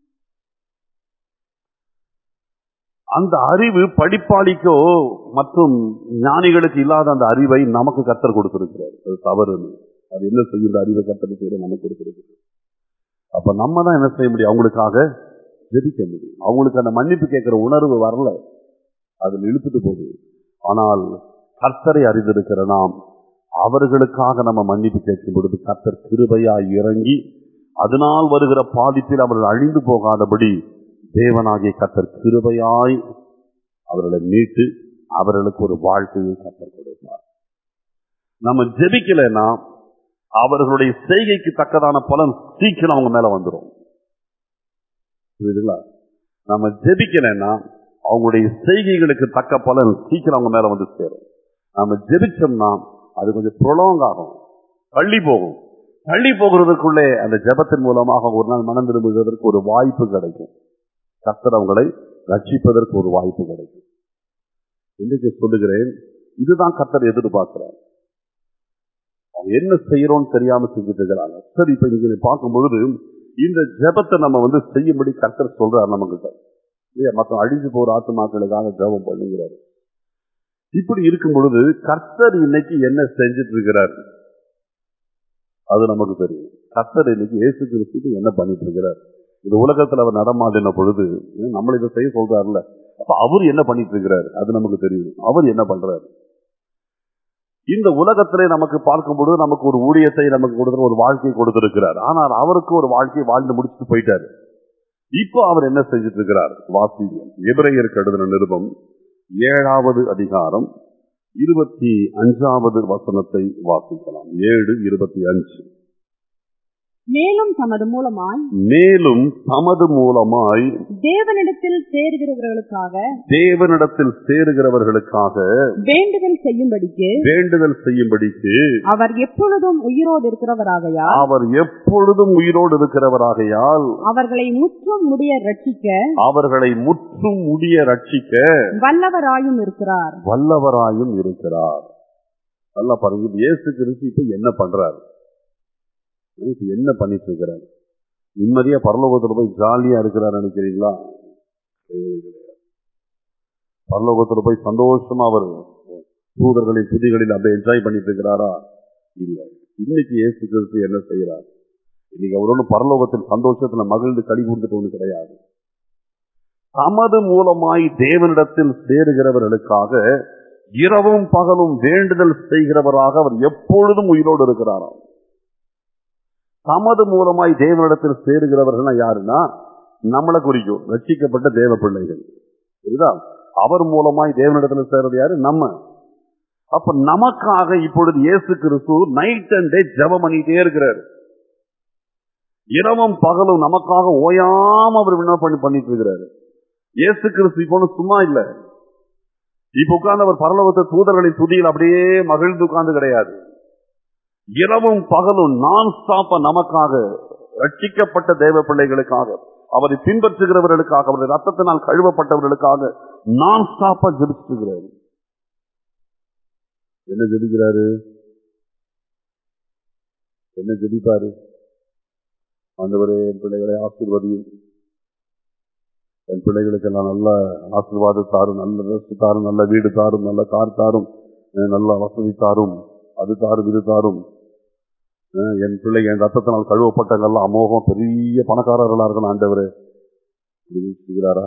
அந்த அறிவு படிப்பாளிக்கோ மற்றும் ஞானிகளுக்கு இல்லாத அந்த அறிவை நமக்கு கத்தர் கொடுத்திருக்கிறார் அது தவறுன்னு அது என்ன செய்யுற அறிவை கத்தர் செய்யற நமக்கு கொடுத்திருக்கிறார் அப்ப நம்ம தான் என்ன செய்ய முடியும் அவங்களுக்காக ஜெபிக்க முடியும் அவங்களுக்கு அந்த மன்னிப்பு கேட்கிற உணர்வு வரல அதில் இழுத்துட்டு போகுது ஆனால் கர்த்தரை அறிந்திருக்கிற நாம் அவர்களுக்காக நம்ம மன்னிப்பு கேட்கும் பொழுது கர்த்தர் கிருபையாய் இறங்கி அதனால் வருகிற பாதிப்பில் அவர்கள் அழிந்து போகாதபடி தேவனாகிய கர்த்தர் கிருபையாய் அவர்களை மீட்டு அவர்களுக்கு ஒரு வாழ்க்கையை கர்த்தர் கொடுப்பார் நம்ம ஜெபிக்கலைன்னா அவர்களுடைய செய்கைக்கு தக்கதான பலன் சீக்கிரம் அவங்க மேல வந்துடும் புரியுதுங்களா நம்ம ஜெபிக்கலைன்னா அவங்களுடைய செய்கைகளுக்கு தக்க பலன் சீக்கிரம் அவங்க மேல வந்து சேரும் நம்ம ஜெபிச்சோம்னா அது கொஞ்சம் ப்ரொலாங் ஆகும் தள்ளி போகும் தள்ளி போகிறதுக்குள்ளே அந்த ஜெபத்தின் மூலமாக ஒரு நாள் மனம் திரும்புவதற்கு ஒரு வாய்ப்பு கிடைக்கும் கர்த்தர் அவங்களை ரட்சிப்பதற்கு ஒரு வாய்ப்பு கிடைக்கும் இன்றைக்கு சொல்லுகிறேன் இதுதான் கர்த்தர் எதிர்பார்க்கிறார் அவங்க என்ன செய்யறோம்னு தெரியாம செஞ்சுட்டு இருக்கிறாங்க சரி இப்ப நீங்க பார்க்கும் பொழுது இந்த ஜெபத்தை நம்ம வந்து செய்யும்படி கர்த்தர் சொல்றாரு நம்ம கிட்ட இல்லையா மற்ற அழிஞ்சு போற ஆத்துமாக்களுக்காக ஜெபம் பண்ணுகிறாரு இப்படி இருக்கும் பொழுது கர்த்தர் இன்னைக்கு என்ன செஞ்சுட்டு இருக்கிறார் அது நமக்கு தெரியும் கர்த்தர் இன்னைக்கு இயேசு கிறிஸ்துக்கு என்ன பண்ணிட்டு இருக்கிறார் இந்த உலகத்துல அவர் நடமாடின பொழுது நம்மள இதை செய்ய சொல்றாருல்ல அப்ப அவர் என்ன பண்ணிட்டு இருக்கிறார் அது நமக்கு தெரியும் அவர் என்ன பண்றாரு இந்த உலகத்திலே நமக்கு பார்க்கும் பொழுது நமக்கு ஒரு ஊழியத்தை நமக்கு கொடுத்து ஒரு வாழ்க்கையை கொடுத்திருக்கிறார் ஆனால் அவருக்கு ஒரு வாழ்க்கையை வாழ்ந்து முடிச்சுட்டு போயிட்டாரு இப்போ அவர் என்ன செஞ்சுட்டு இருக்கிறார் வாசிங்க எபிரேயருக்கு எழுதின நிருபம் ஏழாவது அதிகாரம் இருபத்தி அஞ்சாவது வசனத்தை வாசிக்கலாம் ஏழு இருபத்தி அஞ்சு மேலும் தமது மூலமாய் மேலும் தமது மூலமாய் தேவனிடத்தில் சேருகிறவர்களுக்காக தேவனிடத்தில் சேருகிறவர்களுக்காக வேண்டுதல் செய்யும்படிக்கு வேண்டுதல் செய்யும்படிக்கு அவர் எப்பொழுதும் உயிரோடு இருக்கிறவராகையால் அவர் எப்பொழுதும் உயிரோடு இருக்கிறவராகையால் அவர்களை முற்றும் முடிய ரட்சிக்க அவர்களை முற்றும் முடிய ரட்சிக்க வல்லவராயும் இருக்கிறார் வல்லவராயும் இருக்கிறார் நல்லா பாருங்க இப்ப இயேசு கிறிஸ்து இப்ப என்ன பண்றாரு இப்ப என்ன பண்ணிட்டு இருக்கிறார் நிம்மதியா பரலோகத்துல போய் ஜாலியா இருக்கிறார் நினைக்கிறீங்களா கிடையவே கிடையாது. பரலோகத்துல போய் சந்தோஷமா அவர் தூதர்களின் துதிகளில் அப்படியே என்ஜாய் பண்ணிட்டு இருக்கிறாரா இல்ல இன்னைக்கு இயேசு கிறிஸ்து என்ன செய்யறார் இன்னைக்கு அவர் ஒன்றும் பரலோகத்தின் சந்தோஷத்துல மகிழ்ந்து களி கூர்ந்துட்டு ஒண்ணு கிடையாது தமது மூலமாய் தேவனிடத்தில் சேருகிறவர்களுக்காக இரவும் பகலும் வேண்டுதல் செய்கிறவராக அவர் எப்பொழுதும் உயிரோடு இருக்கிறாராம் தமது மூலமாய் தேவனிடத்தில் சேருகிறவர்கள் யாருன்னா நம்மளை குறிக்கும் ரட்சிக்கப்பட்ட தேவ பிள்ளைகள் புரியுதா அவர் மூலமாய் தேவனிடத்தில் சேர்றது யாரு நம்ம அப்ப நமக்காக இப்பொழுது இயேசு கிறிஸ்து நைட் அண்ட் டே ஜெபம் பண்ணிட்டே இருக்கிறார் இரவும் பகலும் நமக்காக ஓயாம அவர் விண்ணப்பம் பண்ணி பண்ணிட்டு இருக்கிறாரு இயேசு கிறிஸ்து இப்போ ஒண்ணும் சும்மா இல்ல இப்ப உட்கார்ந்து அவர் பரலோகத்தை தூதர்களின் துதியில் அப்படியே மகிழ்ந்து உட்கார்ந்து கிடையாது இரவும் பகலும் நான் ஸ்டாப்ப நமக்காக ரட்சிக்கப்பட்ட தேவ பிள்ளைகளுக்காக அவரை பின்பற்றுகிறவர்களுக்காக அவருடைய ரத்தத்தினால் கழுவப்பட்டவர்களுக்காக நான் ஸ்டாப்பா ஜெபிச்சுகிறாரு என்ன ஜெபிக்கிறாரு என்ன ஜெபிப்பாரு ஆண்டவரே என் பிள்ளைகளை ஆசீர்வதியும் என் பிள்ளைகளுக்கெல்லாம் நல்ல ஆசீர்வாத தாரும் நல்ல ட்ரெஸ் தாரும் நல்ல வீடு தாரும் நல்ல கார் தாரும் அஹ் நல்ல வசதி தாரும் அது தாரும் இது தாரும் அஹ் என் பிள்ளை என் ரத்தத்தினால் கழுவப்பட்டவங்கெல்லாம் அமோகம் பெரிய பணக்காரர்களா இருக்கணும் ஆண்டவரே அப்படின்னு சொல்கிறாரா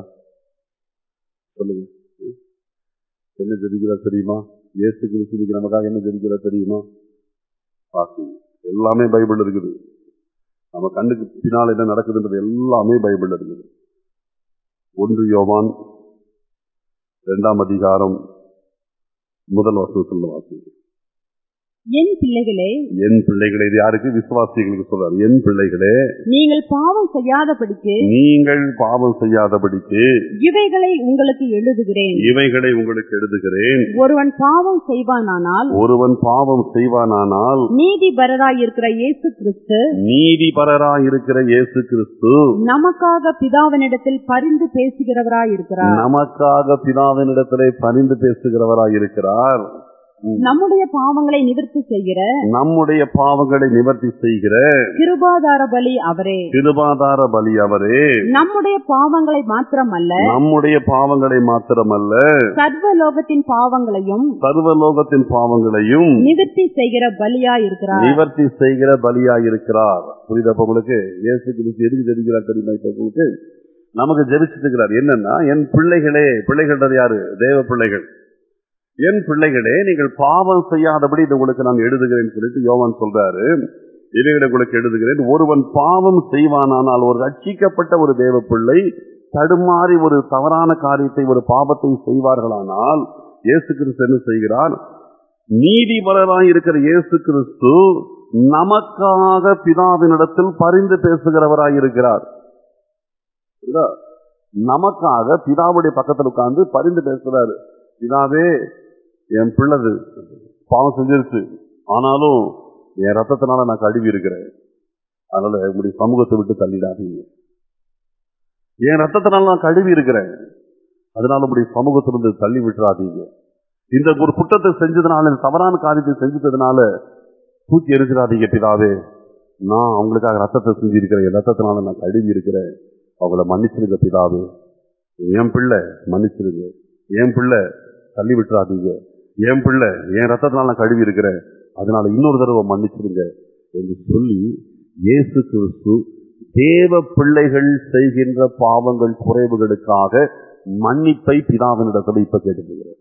சொல்லுங்க ம்? என்ன ஜெபிக்கிறார் தெரியுமா இயேசு கிறிஸ்து இன்னைக்கு நமக்காக என்ன ஜெபிக்கிறார் தெரியுமா வாசிங்க எல்லாமே பைபிள் இருக்குது நம்ம கண்ணுக்கு பின்னால் என்ன நடக்குதுன்றது எல்லாமே பைபிள் இருக்குது ஒன்று யோவான் இரண்டாம் அதிகாரம் முதல் வசனத்தில் வாசிங்க என் பிள்ளைகளே என் பிள்ளைகளே இது யாருக்கு விசுவாசிகளுக்கு சொல்றாரு என் பிள்ளைகளே நீங்கள் பாவம் செய்யாதபடிக்கு நீங்கள் பாவம் செய்யாதபடிக்கு இவைகளை உங்களுக்கு எழுதுகிறேன் இவைகளை உங்களுக்கு எழுதுகிறேன் ஒருவன் பாவம் செய்வானானால் ஒருவன் பாவம் செய்வானானால் நீதிபரராயிருக்கிற இயேசு கிறிஸ்து நீதிபரராய் இருக்கிற இயேசு கிறிஸ்து நமக்காக பிதாவினிடத்தில் பரிந்து பேசுகிறவராயிருக்கிறார் நமக்காக பிதாவினிடத்திலே பரிந்து பேசுகிறவராய் இருக்கிறார் ம். நம்முடைய பாவங்களை நிவர்த்தி செய்கிற நம்முடைய பாவங்களை நிவர்த்தி செய்கிற கிருபாதார பலி அவரே கிருபாதார பலி அவரே நம்முடைய பாவங்களை மாத்திரமல்ல நம்முடைய பாவங்களை மாத்திரமல்ல சர்வலோகத்தின் பாவங்களையும் சர்வலோகத்தின் பாவங்களையும் நிவர்த்தி செய்கிற பலியாயிருக்கிறார் நிவர்த்தி செய்கிற பலியாய் இருக்கிறார் புரியுதா இப்ப உங்களுக்கு இயேசு கிறிஸ்து எதுக்கு ஜெபிக்கிறார் தெரியுமா இப்ப உங்களுக்கு நமக்கு ஜெபிச்சுட்டு இருக்கிறார் என்னன்னா என் பிள்ளைகளே பிள்ளைகள் யாரு தேவ பிள்ளைகள் என் பிள்ளைகளே நீங்கள் பாவம் செய்யாதபடி இது உங்களுக்கு நான் எழுதுகிறேன்னு சொல்லிட்டு யோவான் சொல்றாரு இவைகளை உங்களுக்கு எழுதுகிறேன் ஒருவன் பாவம் செய்வானானால் ஒரு ரட்சிக்கப்பட்ட ஒரு தேவ பிள்ளை தடுமாறி ஒரு தவறான காரியத்தை ஒரு பாவத்தை செய்வார்களானால் இயேசு கிறிஸ்து என்ன செய்கிறார் நீதிபரராய் இருக்கிற இயேசு கிறிஸ்து நமக்காக பிதாவினிடத்தில் பரிந்து பேசுகிறவராய் இருக்கிறார் புரியுதா? நமக்காக பிதாவுடைய பக்கத்தில் உட்கார்ந்து பரிந்து பேசுறாரு பிதாவே என் பிள்ளது பாவம் செஞ்சிருச்சு ஆனாலும் என் ரத்தத்தினால நான் கழுவி இருக்கிறேன் அதனால உங்களுடைய சமூகத்தை விட்டு தள்ளிடாதீங்க என் ரத்தத்தினால நான் கழுவி இருக்கிறேன் அதனால உங்களுடைய சமூகத்திலிருந்து தள்ளி விட்டுறாதீங்க இந்த ஒரு குற்றத்தை செஞ்சதுனால இந்த தவறான காரியத்தை செஞ்சதுனால தூக்கி எரிஞ்சிடாதீங்க பிதாவே நான் அவங்களுக்காக ரத்தத்தை செஞ்சிருக்கிறேன் என் ரத்தத்தினால நான் கழுவி இருக்கிறேன் அவங்கள மன்னிச்சிருங்க பிதாவே என் பிள்ளை மன்னிச்சிருங்க என் பிள்ளை தள்ளி விட்டுறாதீங்க என் பிள்ளை என் ரத்தத்தினால நான் கழுவி இருக்கிறேன் அதனால இன்னொரு தடவை மன்னிச்சிருங்க என்று சொல்லி இயேசு கிறிஸ்து தேவ பிள்ளைகள் செய்கின்ற பாவங்கள் குறைவுகளுக்காக மன்னிப்பை பிதாவினிடத்தில் இப்ப கேட்டுக்கிறார்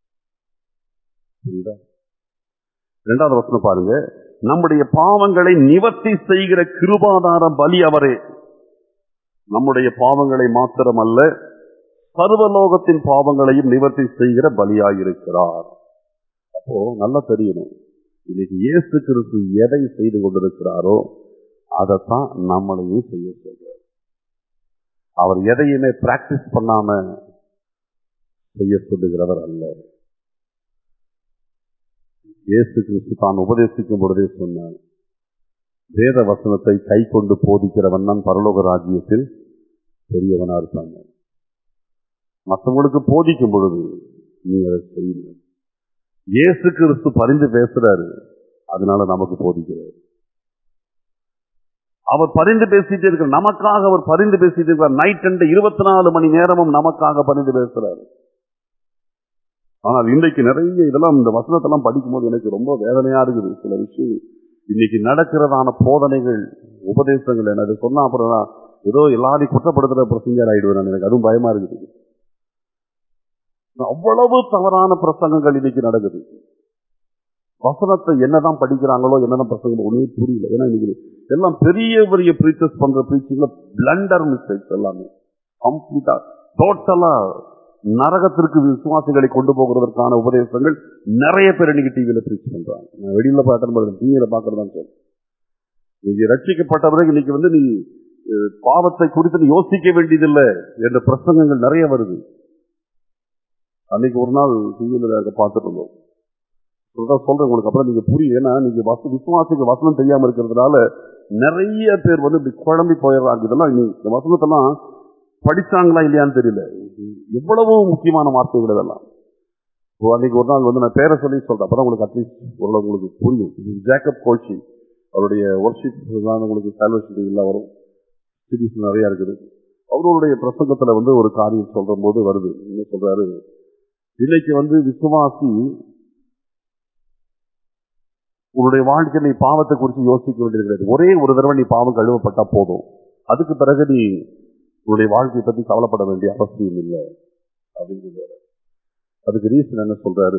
புரியுதா இரண்டாவது வசனம் பாருங்க நம்முடைய பாவங்களை நிவர்த்தி செய்கிற கிருபாதார பலி அவரே நம்முடைய பாவங்களை மாத்திரமல்ல சர்வலோகத்தின் பாவங்களையும் நிவர்த்தி செய்கிற பலியாயிருக்கிறார் அப்போ நல்லா தெரியணும் இன்னைக்கு இயேசு கிறிஸ்து எதை செய்து கொண்டிருக்கிறாரோ அதைத்தான் நம்மளையும் செய்ய சொல்றார் அவர் எதையுமே பிராக்டிஸ் பண்ணாம செய்ய சொல்லுகிறவர் அல்ல இயேசு கிறிஸ்து தான் உபதேசிக்கும் பொழுதே சொன்னார் வேத வசனத்தை கை கொண்டு போதிக்கிறவன் தான் பரலோக ராஜ்யத்தில் பெரியவனா இருப்பாங்க மற்றவங்களுக்கு போதிக்கும் பொழுது நீ அதை செய்யணும் இயேசு கிறிஸ்து பரிந்து பேசுறாரு அதனால நமக்கு போதிக்கிறாரு அவர் பரிந்து பேசிட்டே இருக்கிறார் நமக்காக அவர் பரிந்து பேசிட்டு இருக்கிறார் நைட் அண்ட் இருபத்தி நாலு மணி நேரமும் நமக்காக பரிந்து பேசுறாரு ஆனால் இன்றைக்கு நிறைய இதெல்லாம் இந்த வசனத்தெல்லாம் படிக்கும்போது எனக்கு ரொம்ப வேதனையா இருக்குது சில விஷயங்கள் இன்னைக்கு நடக்கிறதான போதனைகள் உபதேசங்கள் எனக்கு சொன்னா அப்புறம் நான் ஏதோ எல்லாரையும் குற்றப்படுத்துற பிரசங்கர் ஆயிடுவேன் நான். எனக்கு அதுவும் பயமா இருக்குது அவ்வளவு தவறான பிரசங்கங்கள் இன்னைக்கு நடக்குது வசனத்தை என்னதான் படிக்கிறாங்களோ என்னதான் பிரசங்கம் ஒண்ணுமே புரியல ஏன்னா இன்னைக்கு எல்லாம் பெரிய பெரிய ப்ரீச்சர்ஸ் பண்ற ப்ரீச்சிங்ல பிளண்டர் மிஸ்டேக்ஸ் எல்லாமே கம்ப்ளீட்டா டோட்டலா நரகத்திற்கு விசுவாசிகளை கொண்டு போகிறதற்கான உபதேசங்கள் நிறைய பேர் இன்னைக்கு டிவியில ப்ரீச் பண்றாங்க நான் வெளியில பார்க்கறது டிவியில பாக்குறதான் சொல்றேன் நீங்க ரட்சிக்கப்பட்ட பிறகு இன்னைக்கு வந்து நீ அஹ், பாவத்தை குறித்து நீ யோசிக்க வேண்டியதில்லை என்ற பிரசங்கங்கள் நிறைய வருது அன்னைக்கு ஒரு நாள் டிவியில பார்த்துட்டு இருந்தோம் சொல்றேன் சொல்றேன் உங்களுக்கு அப்புறம் நீங்க புரியும் ஏன்னா நீங்க வச விசுவாசிக்கு வசனம் தெரியாம இருக்கிறதுனால நிறைய பேர் வந்து இப்படி குழம்பி போயிடுறாங்க இதெல்லாம் இனி இந்த வசனத்தெல்லாம் படிச்சாங்களா இல்லையான்னு தெரியல எவ்வளவு முக்கியமான வார்த்தைகள் இதெல்லாம் இப்போ அன்னைக்கு ஒரு நாள் வந்து நான் பேரை சொல்லி சொல்றேன் அப்பதான் உங்களுக்கு அட்லீஸ்ட் ஓரளவு உங்களுக்கு புரியும் இது ஜேக்கப் கோல்ச்சி அவருடைய ஒர்ஷிப் தான் உங்களுக்கு சால்வேஷன் டிவிலாம் வரும் சீரீஸ் நிறைய இருக்குது அவருடைய பிரசங்கத்துல வந்து ஒரு காரியம் சொல்ற போது வருது என்ன சொல்றாரு இன்னைக்கு வந்து விசுவாசி உன்னுடைய வாழ்க்கையில் நீ பாவத்தை குறித்து யோசிக்க வேண்டியது கிடையாது ஒரே ஒரு தடவை நீ பாவம் கழுவப்பட்டா போதும் அதுக்கு பிறகு நீ உன்னுடைய வாழ்க்கையை பத்தி கவலைப்பட வேண்டிய அவசியம் இல்லை அப்படின்னு சொல்றாரு அதுக்கு ரீசன் என்ன சொல்றாரு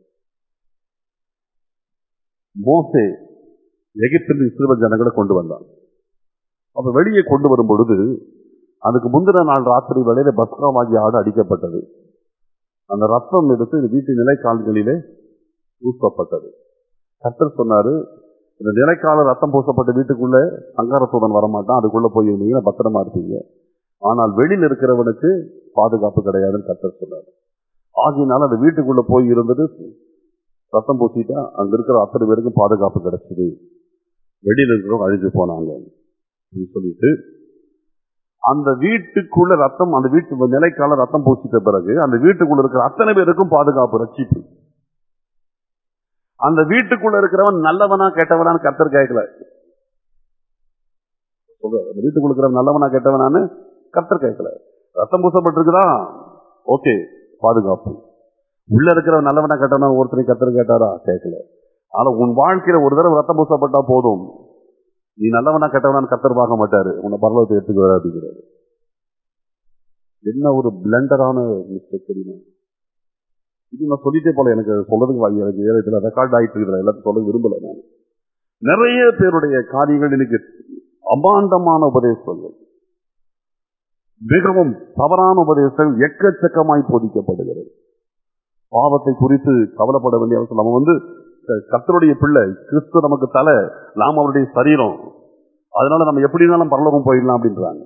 மோசே எகிப்தில் இஸ்ரேல் ஜனங்களை கொண்டு வந்தான் அப்ப வெளியே கொண்டு வரும் பொழுது அதுக்கு முந்தின நாள் ராத்திரி வேளையில பஸ்காவாகி ஆடு அடிக்கப்பட்டது அந்த ரத்தம் எடுத்து இந்த வீட்டு நிலைக்கால்களிலே ஊசப்பட்டது கர்த்தர் சொன்னாரு இந்த நிலைக்கால ரத்தம் பூசப்பட்ட வீட்டுக்குள்ள சங்காரசூதன் வரமாட்டான் அதுக்குள்ள போய் இருந்தீங்கன்னா பத்திரமா இருப்பீங்க ஆனால் வெளியில் இருக்கிறவனுக்கு பாதுகாப்பு கிடையாதுன்னு கர்த்தர் சொன்னார் ஆகினால அந்த வீட்டுக்குள்ள போய் இருந்தது ரத்தம் பூசிட்டா அங்க இருக்கிற அத்தனை பேருக்கும் பாதுகாப்பு கிடைச்சது வெளியில இருக்கிறவங்க அழிஞ்சு போனாங்க அப்படின்னு சொல்லிட்டு அந்த வீட்டுக்குள்ள ரத்தம் அந்த வீட்டு நிலைக்கால ரத்தம் பூசிட்ட பிறகு அந்த வீட்டுக்குள்ள இருக்கிற அத்தனை பேருக்கும் பாதுகாப்பு ரட்சிப்பு அந்த வீட்டுக்குள்ள இருக்கிறவன் நல்லவனா கெட்டவனான்னு கர்த்தர் கேட்கல சொல்றாரு, அந்த வீட்டுக்குள்ள இருக்கிறவன் நல்லவனா கெட்டவனான்னு கர்த்தர் கேட்கல ரத்தம் பூசப்பட்டிருக்குதா ஓகே பாதுகாப்பு உள்ள இருக்கிறவன் நல்லவனா கெட்டவனா ஒருத்தரை கர்த்தர் கேட்டாரா கேட்கல ஆனா உன் வாழ்க்கையில ஒரு தடவை ரத்தம் பூசப்பட்டா போதும் நீ நல்லவனா கெட்டவனான்னு கர்த்தர் பார்க்க மாட்டாரு உன்னை பரலோகத்தை எடுத்துக்கு வர அப்படிங்கிறாரு என்ன ஒரு பிளண்டரான மிஸ்டேக் தெரியுமா இது நான் சொல்லிட்டே போல எனக்கு சொல்றதுக்கு வாய் எனக்கு வேற இதுல ரெக்கார்ட் ஆயிட்டு இருக்கிற எல்லாத்தையும் சொல்ல விரும்பல நான் நிறைய பேருடைய காரியங்கள் இன்னைக்கு அபாண்டமான உபதேசங்கள் மிகவும் தவறான உபதேசங்கள் எக்கச்சக்கமாய் போதிக்கப்படுகிறது பாவத்தை குறித்து கவலைப்பட வேண்டிய அவசியம் நம்ம வந்து க- கர்த்தருடைய பிள்ளை கிறிஸ்து நமக்கு தலை நாம் அவருடைய சரீரம் அதனால நம்ம எப்படினாலும் பரலோகம் போயிடலாம் அப்படின்றாங்க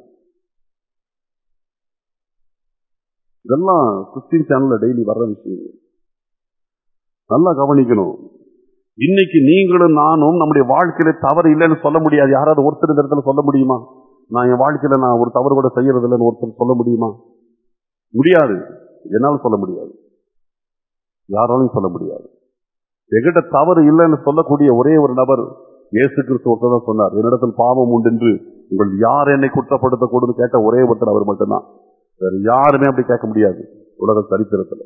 இதெல்லாம் கிறிஸ்டின் சேனல்ல டெய்லி வர்ற விஷயங்கள் நல்லா கவனிக்கணும் இன்னைக்கு நீங்களும் நானும் நம்முடைய வாழ்க்கையில தவறு இல்லைன்னு சொல்ல முடியாது யாராவது ஒருத்தர் இந்த இடத்துல சொல்ல முடியுமா நான் என் வாழ்க்கையில நான் ஒரு தவறு கூட செய்யறது இல்லைன்னு ஒருத்தர் சொல்ல முடியுமா முடியாது என்னால சொல்ல முடியாது யாராலும் சொல்ல முடியாது எங்கிட்ட தவறு இல்லைன்னு சொல்லக்கூடிய ஒரே ஒரு நபர் இயேசு கிறிஸ்து ஒருத்தர் தான் சொன்னார் என்னிடத்தில் பாவம் உண்டு என்று உங்கள் யார் என்னை குற்றப்படுத்தக்கூடும் கேட்ட ஒரே ஒருத்தர் அவர் மட்டும்தான் வேற யாருமே அப்படி கேட்க முடியாது உலக சரித்திரத்துல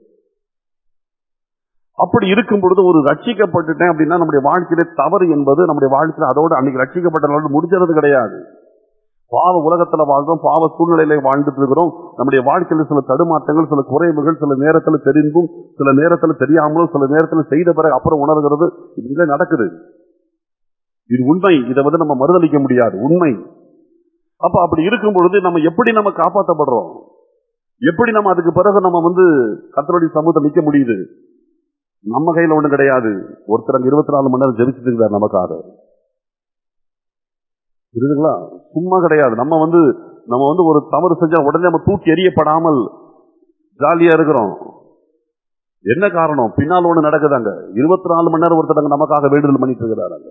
அப்படி இருக்கும் பொழுது ஒரு ரட்சிக்கப்பட்டுட்டேன் அப்படின்னா நம்முடைய வாழ்க்கையில தவறு என்பது நம்முடைய வாழ்க்கையில அதோட அன்னைக்கு ரட்சிக்கப்பட்ட நாள் முடிஞ்சது கிடையாது பாவ உலகத்துல வாழ்றோம் பாவ சூழ்நிலையில வாழ்ந்துட்டு இருக்கிறோம் நம்முடைய வாழ்க்கையில சில தடுமாற்றங்கள் சில குறைவுகள் சில நேரத்துல தெரிந்தும் சில நேரத்துல தெரியாமலும் சில நேரத்துல செய்த பிறகு அப்புறம் உணர்கிறது இப்படிதான் நடக்குது இது உண்மை இதை வந்து நம்ம மறுதளிக்க முடியாது உண்மை அப்ப அப்படி இருக்கும் பொழுது நம்ம எப்படி நம்ம காப்பாற்றப்படுறோம் எப்படி நம்ம அதுக்கு பிறகு நம்ம வந்து கத்தருடைய சமூகத்தை நிக்க முடியுது நம்ம கையில ஒண்ணு கிடையாது ஒருத்தர் அங்க இருபத்தி நாலு மணி நேரம் ஜெபிச்சுட்டு இருக்கிறார் நமக்காக புரியுதுங்களா சும்மா கிடையாது நம்ம வந்து நம்ம வந்து ஒரு தவறு செஞ்சா உடனே நம்ம தூக்கி எறியப்படாமல் ஜாலியா இருக்கிறோம் என்ன காரணம் பின்னால் ஒண்ணு நடக்குதாங்க இருபத்தி நாலு மணி நேரம் ஒருத்தர் அங்க நமக்காக வேண்டுதல் பண்ணிட்டு இருக்கிறாங்க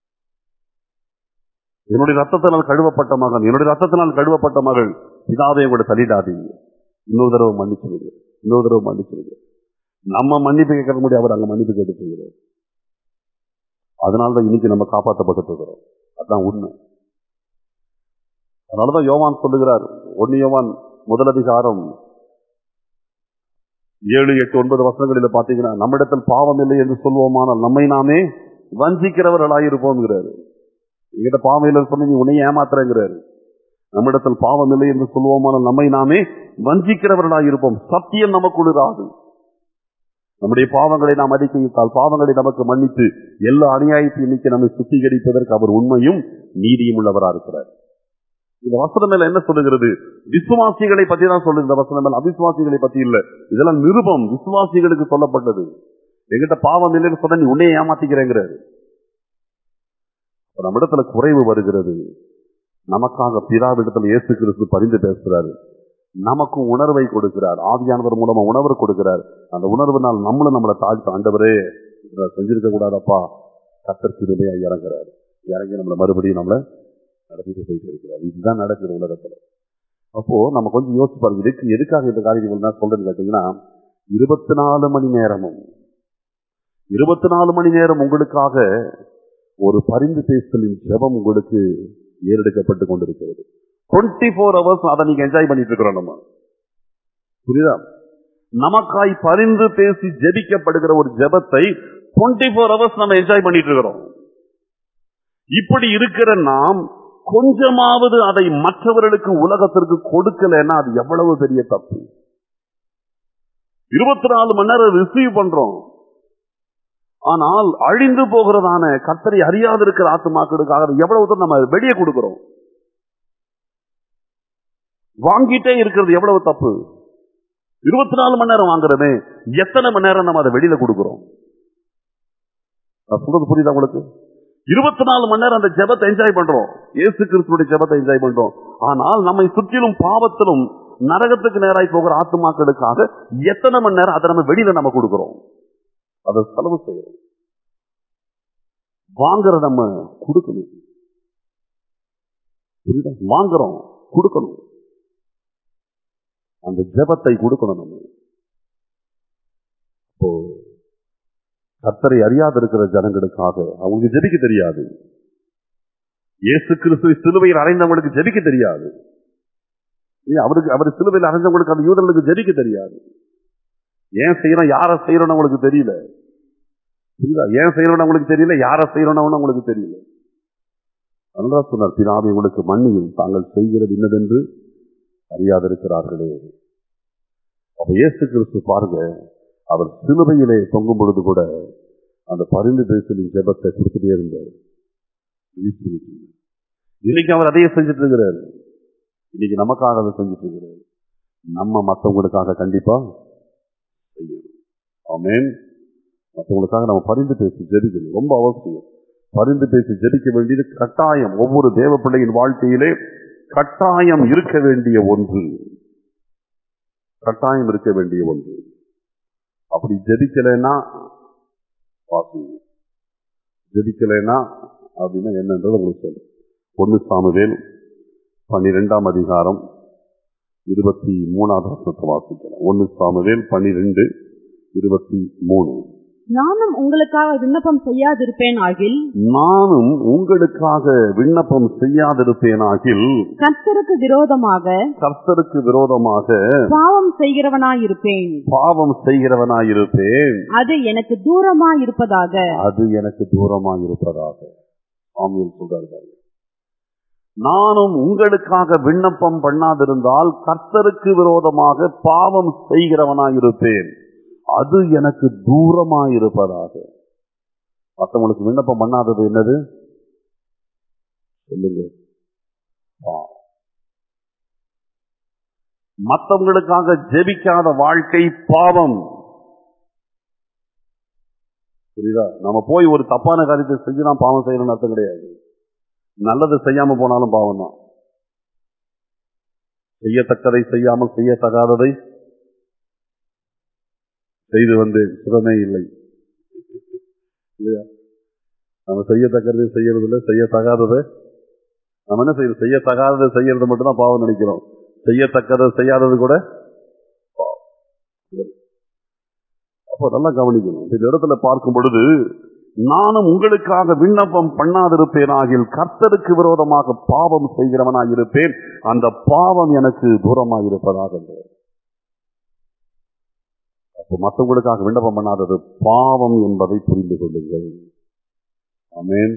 என்னுடைய ரத்தத்தினால் கழுவப்பட்ட மகன் என்னுடைய ரத்தத்தினால் கழுவப்பட்ட மகள் இதாவே கூட தள்ளிடாதீங்க இன்னொரு தடவை மன்னிச்சிருங்க இன்னொரு தடவை மன்னிச்சிருங்க நம்ம மன்னிப்பு கேட்க முடியாது அவர் அங்க மன்னிப்பு கேட்டுக்கிறார் அதனாலதான் இன்னைக்கு நம்ம காப்பாற்றப்பட்டு இருக்கிறோம் அதான் உண்மை அதனாலதான் யோவான் சொல்லுகிறார் ஒன்னு யோவான் முதல் அதிகாரம் ஏழு எட்டு ஒன்பது வசனங்களில பாத்தீங்கன்னா நம்மிடத்தில் பாவம் இல்லை என்று சொல்வோமானால் நம்மை நாமே வஞ்சிக்கிறவர்களாயிருப்போம்ங்கிறாரு எங்கிட்ட பாவம் இல்லைன்னு சொல்லி நீ உன்னை ஏமாத்துறங்கிறாரு நம்மிடத்தில் பாவம் இல்லை என்று சொல்வோமானால் நம்மை நாமே வஞ்சிக்கிறவர்களாயிருப்போம் சத்தியம் நமக்குள் இராது நம்முடைய பாவங்களை நாம் அறிக்கையிட்டால் பாவங்களை நமக்கு மன்னித்து எல்லா அநியாயத்தையும் நீக்கி நம்மை சுத்திகரிப்பதற்கு அவர் உண்மையும் நீதியும் உள்ளவரா இருக்கிறார் இந்த வசனம் மேல என்ன சொல்லுகிறது விசுவாசிகளை பத்தி தான் சொல்லுது இந்த வசனம் மேல அவிசுவாசிகளை பத்தி இல்ல இதெல்லாம் நிருபம் விசுவாசிகளுக்கு சொல்லப்பட்டது எங்கிட்ட பாவம் இல்லைன்னு சொன்ன நீ உன்னையே ஏமாத்திக்கிறேங்கிறாரு அப்ப நம்மிடத்துல குறைவு வருகிறது நமக்காக பிதாவிடத்தில் இயேசு கிறிஸ்து பரிந்து பேசுறாரு நமக்கும் உணர்வை கொடுக்கிறார் ஆவியானவர் மூலமா உணர்வு கொடுக்கிறார் அந்த உணர்வுனால் நம்மளும் நம்மளை தாழ்த்து ஆண்டவரே இதை செஞ்சிருக்க கூடாதப்பா கத்தர் கிருபையா இறங்குறாரு இறங்கி நம்மளை மறுபடியும் நம்மளை நடத்திட்டு போயிட்டு இருக்கிறார் இதுதான் நடக்குது உலகத்துல அப்போ நம்ம கொஞ்சம் யோசிச்சு பாருங்க இதுக்கு எதுக்காக இந்த காரியங்கள் நான் சொல்றேன்னு கேட்டீங்கன்னா இருபத்தி நாலு மணி நேரமும் இருபத்தி நாலு மணி நேரம் உங்களுக்காக ஒரு பரிந்து பேசலின் ஜெபம் உங்களுக்கு ஏறெடுக்கப்பட்டு கொண்டிருக்கிறது டுவெண்ட்டி ஃபோர் ஹவர்ஸ் அதை நீங்க என்ஜாய் பண்ணிட்டு இருக்கிறோம் நம்ம புரியுதா நமக்காய் பரிந்து பேசி ஜெபிக்கப்படுகிற ஒரு ஜெபத்தை டுவெண்ட்டி ஃபோர் ஹவர்ஸ் நம்ம என்ஜாய் பண்ணிட்டு இருக்கிறோம் இப்படி இருக்கிற நாம் கொஞ்சமாவது அதை மற்றவர்களுக்கு உலகத்திற்கு கொடுக்கலன்னா அது எவ்வளவு பெரிய தப்பு இருபத்தி நாலு மணி நேரம் ரிசீவ் பண்றோம் ஆனால் அழிந்து போகிறதான கத்தரை அறியாது இருக்கிற ஆத்துமாக்களுக்காக எவ்வளவு தூரம் நம்ம வெளியே கொடுக்கிறோம் வாங்கிட்டே இருக்கிறது எவ்வளவு தப்பு இருபத்தி நாலு மணி நேரம் வாங்குறமே எத்தனை மணி நேரம் நம்ம அதை வெளியில கொடுக்கிறோம் நான் சொல்றது புரியுதா உங்களுக்கு இருபத்தி நாலு மணி நேரம் அந்த ஜெபத்தை என்ஜாய் பண்றோம் இயேசு கிறிஸ்துடைய ஜெபத்தை என்ஜாய் பண்றோம் ஆனால் நம்மை சுற்றிலும் பாவத்திலும் நரகத்துக்கு நேராய் போகிற ஆத்துமாக்களுக்காக எத்தனை மணி நேரம் அதை நம்ம வெளியில நம்ம கொடுக்கிறோம் அதை செலவு செய்யறோம் வாங்குற நம்ம கொடுக்கணும் புரியுதா வாங்குறோம் கொடுக்கணும் அந்த ஜெபத்தை கொடுக்கணும் நம்ம இப்போ கத்தரை அறியாது இருக்கிற ஜனங்களுக்காக அவங்களுக்கு ஜெபிக்க தெரியாது இயேசு கிறிஸ்துவை சிலுவையில் அறைந்தவங்களுக்கு ஜெபிக்க தெரியாது ஏன் அவருக்கு அவர் சிலுவையில் அறைந்தவங்களுக்கு அந்த யூதர்களுக்கு ஜெபிக்க தெரியாது ஏன் செய்யறோம் யாரை செய்யறோம்னு அவங்களுக்கு தெரியல புரியுதா ஏன் செய்யறோம்னு அவங்களுக்கு தெரியல யாரை செய்யறோம்னு அவங்களுக்கு தெரியல அதனால சொன்னார் பிதாவை உங்களுக்கு மன்னியும் தாங்கள் செய்கிறது இன்னதென்று அறியாதிருக்கிறார்களே அப்ப இயேசு கிறிஸ்து பாருங்க அவர் சிலுவையிலே தொங்கும் பொழுது கூட அந்த பரிந்து பேசலின் ஜெபத்தை கொடுத்துட்டே இருந்தார் release பண்ணிட்டு இருந்தார். இன்னைக்கு அவர் அதையே செஞ்சுட்டு இருக்கிறாரு இன்னைக்கு நமக்காக அதை செஞ்சுட்டு இருக்கிறாரு நம்ம மற்றவங்களுக்காக கண்டிப்பா செய்யணும் ஆமென் மற்றவங்களுக்காக நம்ம பரிந்து பேசி ஜெபிக்கணும் ரொம்ப அவசியம் பரிந்து பேசி ஜெபிக்க வேண்டியது கட்டாயம் ஒவ்வொரு தேவ பிள்ளையின் வாழ்க்கையிலே கட்டாயம் இருக்க வேண்டிய ஒன்று கட்டாயம் இருக்க வேண்டிய ஒன்று அப்படி ஜெபிக்கலைன்னா வாசிங்க ஜெபிக்கலைன்னா அப்படின்னா என்னன்றது உங்களுக்கு சொல்றேன் ஒன்னு சாமுவேல் பன்னிரெண்டாம் அதிகாரம் இருபத்தி மூணாவது வருஷத்தை வாசிக்கலாம் ஒன்னு சாமுவேல் பன்னிரெண்டு இருபத்தி மூணு நானும் உங்களுக்காக விண்ணப்பம் செய்யாதிருப்பேன் ஆகில் நானும் உங்களுக்காக விண்ணப்பம் செய்யாதிருப்பேனாகில் கர்த்தருக்கு விரோதமாக கர்த்தருக்கு விரோதமாக பாவம் செய்கிறவனாயிருப்பேன் பாவம் செய்கிறவனாயிருப்பேன் அது எனக்கு தூரமாயிருப்பதாக அது எனக்கு தூரமாயிருப்பதாக ஆமியில் சொல்றாரு பாருங்க. நானும் உங்களுக்காக விண்ணப்பம் பண்ணாதிருந்தால் கர்த்தருக்கு விரோதமாக பாவம் செய்கிறவனாயிருப்பேன் அது எனக்கு தூரமாயிருப்பதாக மற்றவங்களுக்கு விண்ணப்பம் பண்ணாதது என்னது சொல்லுங்க பாவம். மற்றவங்களுக்காக ஜெபிக்காத வாழ்க்கை பாவம் புரியுதா நம்ம போய் ஒரு தப்பான காரியத்தை செஞ்சு நான் பாவம் செய்யணும்னு அர்த்தம் கிடையாது நல்லது செய்யாம போனாலும் பாவம் தான் செய்யத்தக்கதை செய்யாமல் செய்யத்தகாததை செய்து வந்து சுகமே இல்லை இல்லையா நம்ம செய்யத்தக்கதை செய்யறது இல்லை செய்யத்தகாததை நம்ம என்ன செய்யறது செய்யத்தகாததை செய்யறது மட்டும் தான் பாவம் நினைக்கிறோம் செய்யத்தக்கதை செய்யாதது கூட பாவம். அப்போ நல்லா கவனிக்கணும் இந்த இடத்துல பார்க்கும் பொழுது நானும் உங்களுக்காக விண்ணப்பம் பண்ணாதிருப்பேனாகில் கர்த்தருக்கு விரோதமாக பாவம் செய்கிறவனாயிருப்பேன் அந்த பாவம் எனக்கு தூரமாயிருப்பதாக என்றார். அப்போ மற்றவங்களுக்காக விண்ணப்பம் பண்ணாதது பாவம் என்பதை புரிந்து கொள்ளுங்கள் ஆமென்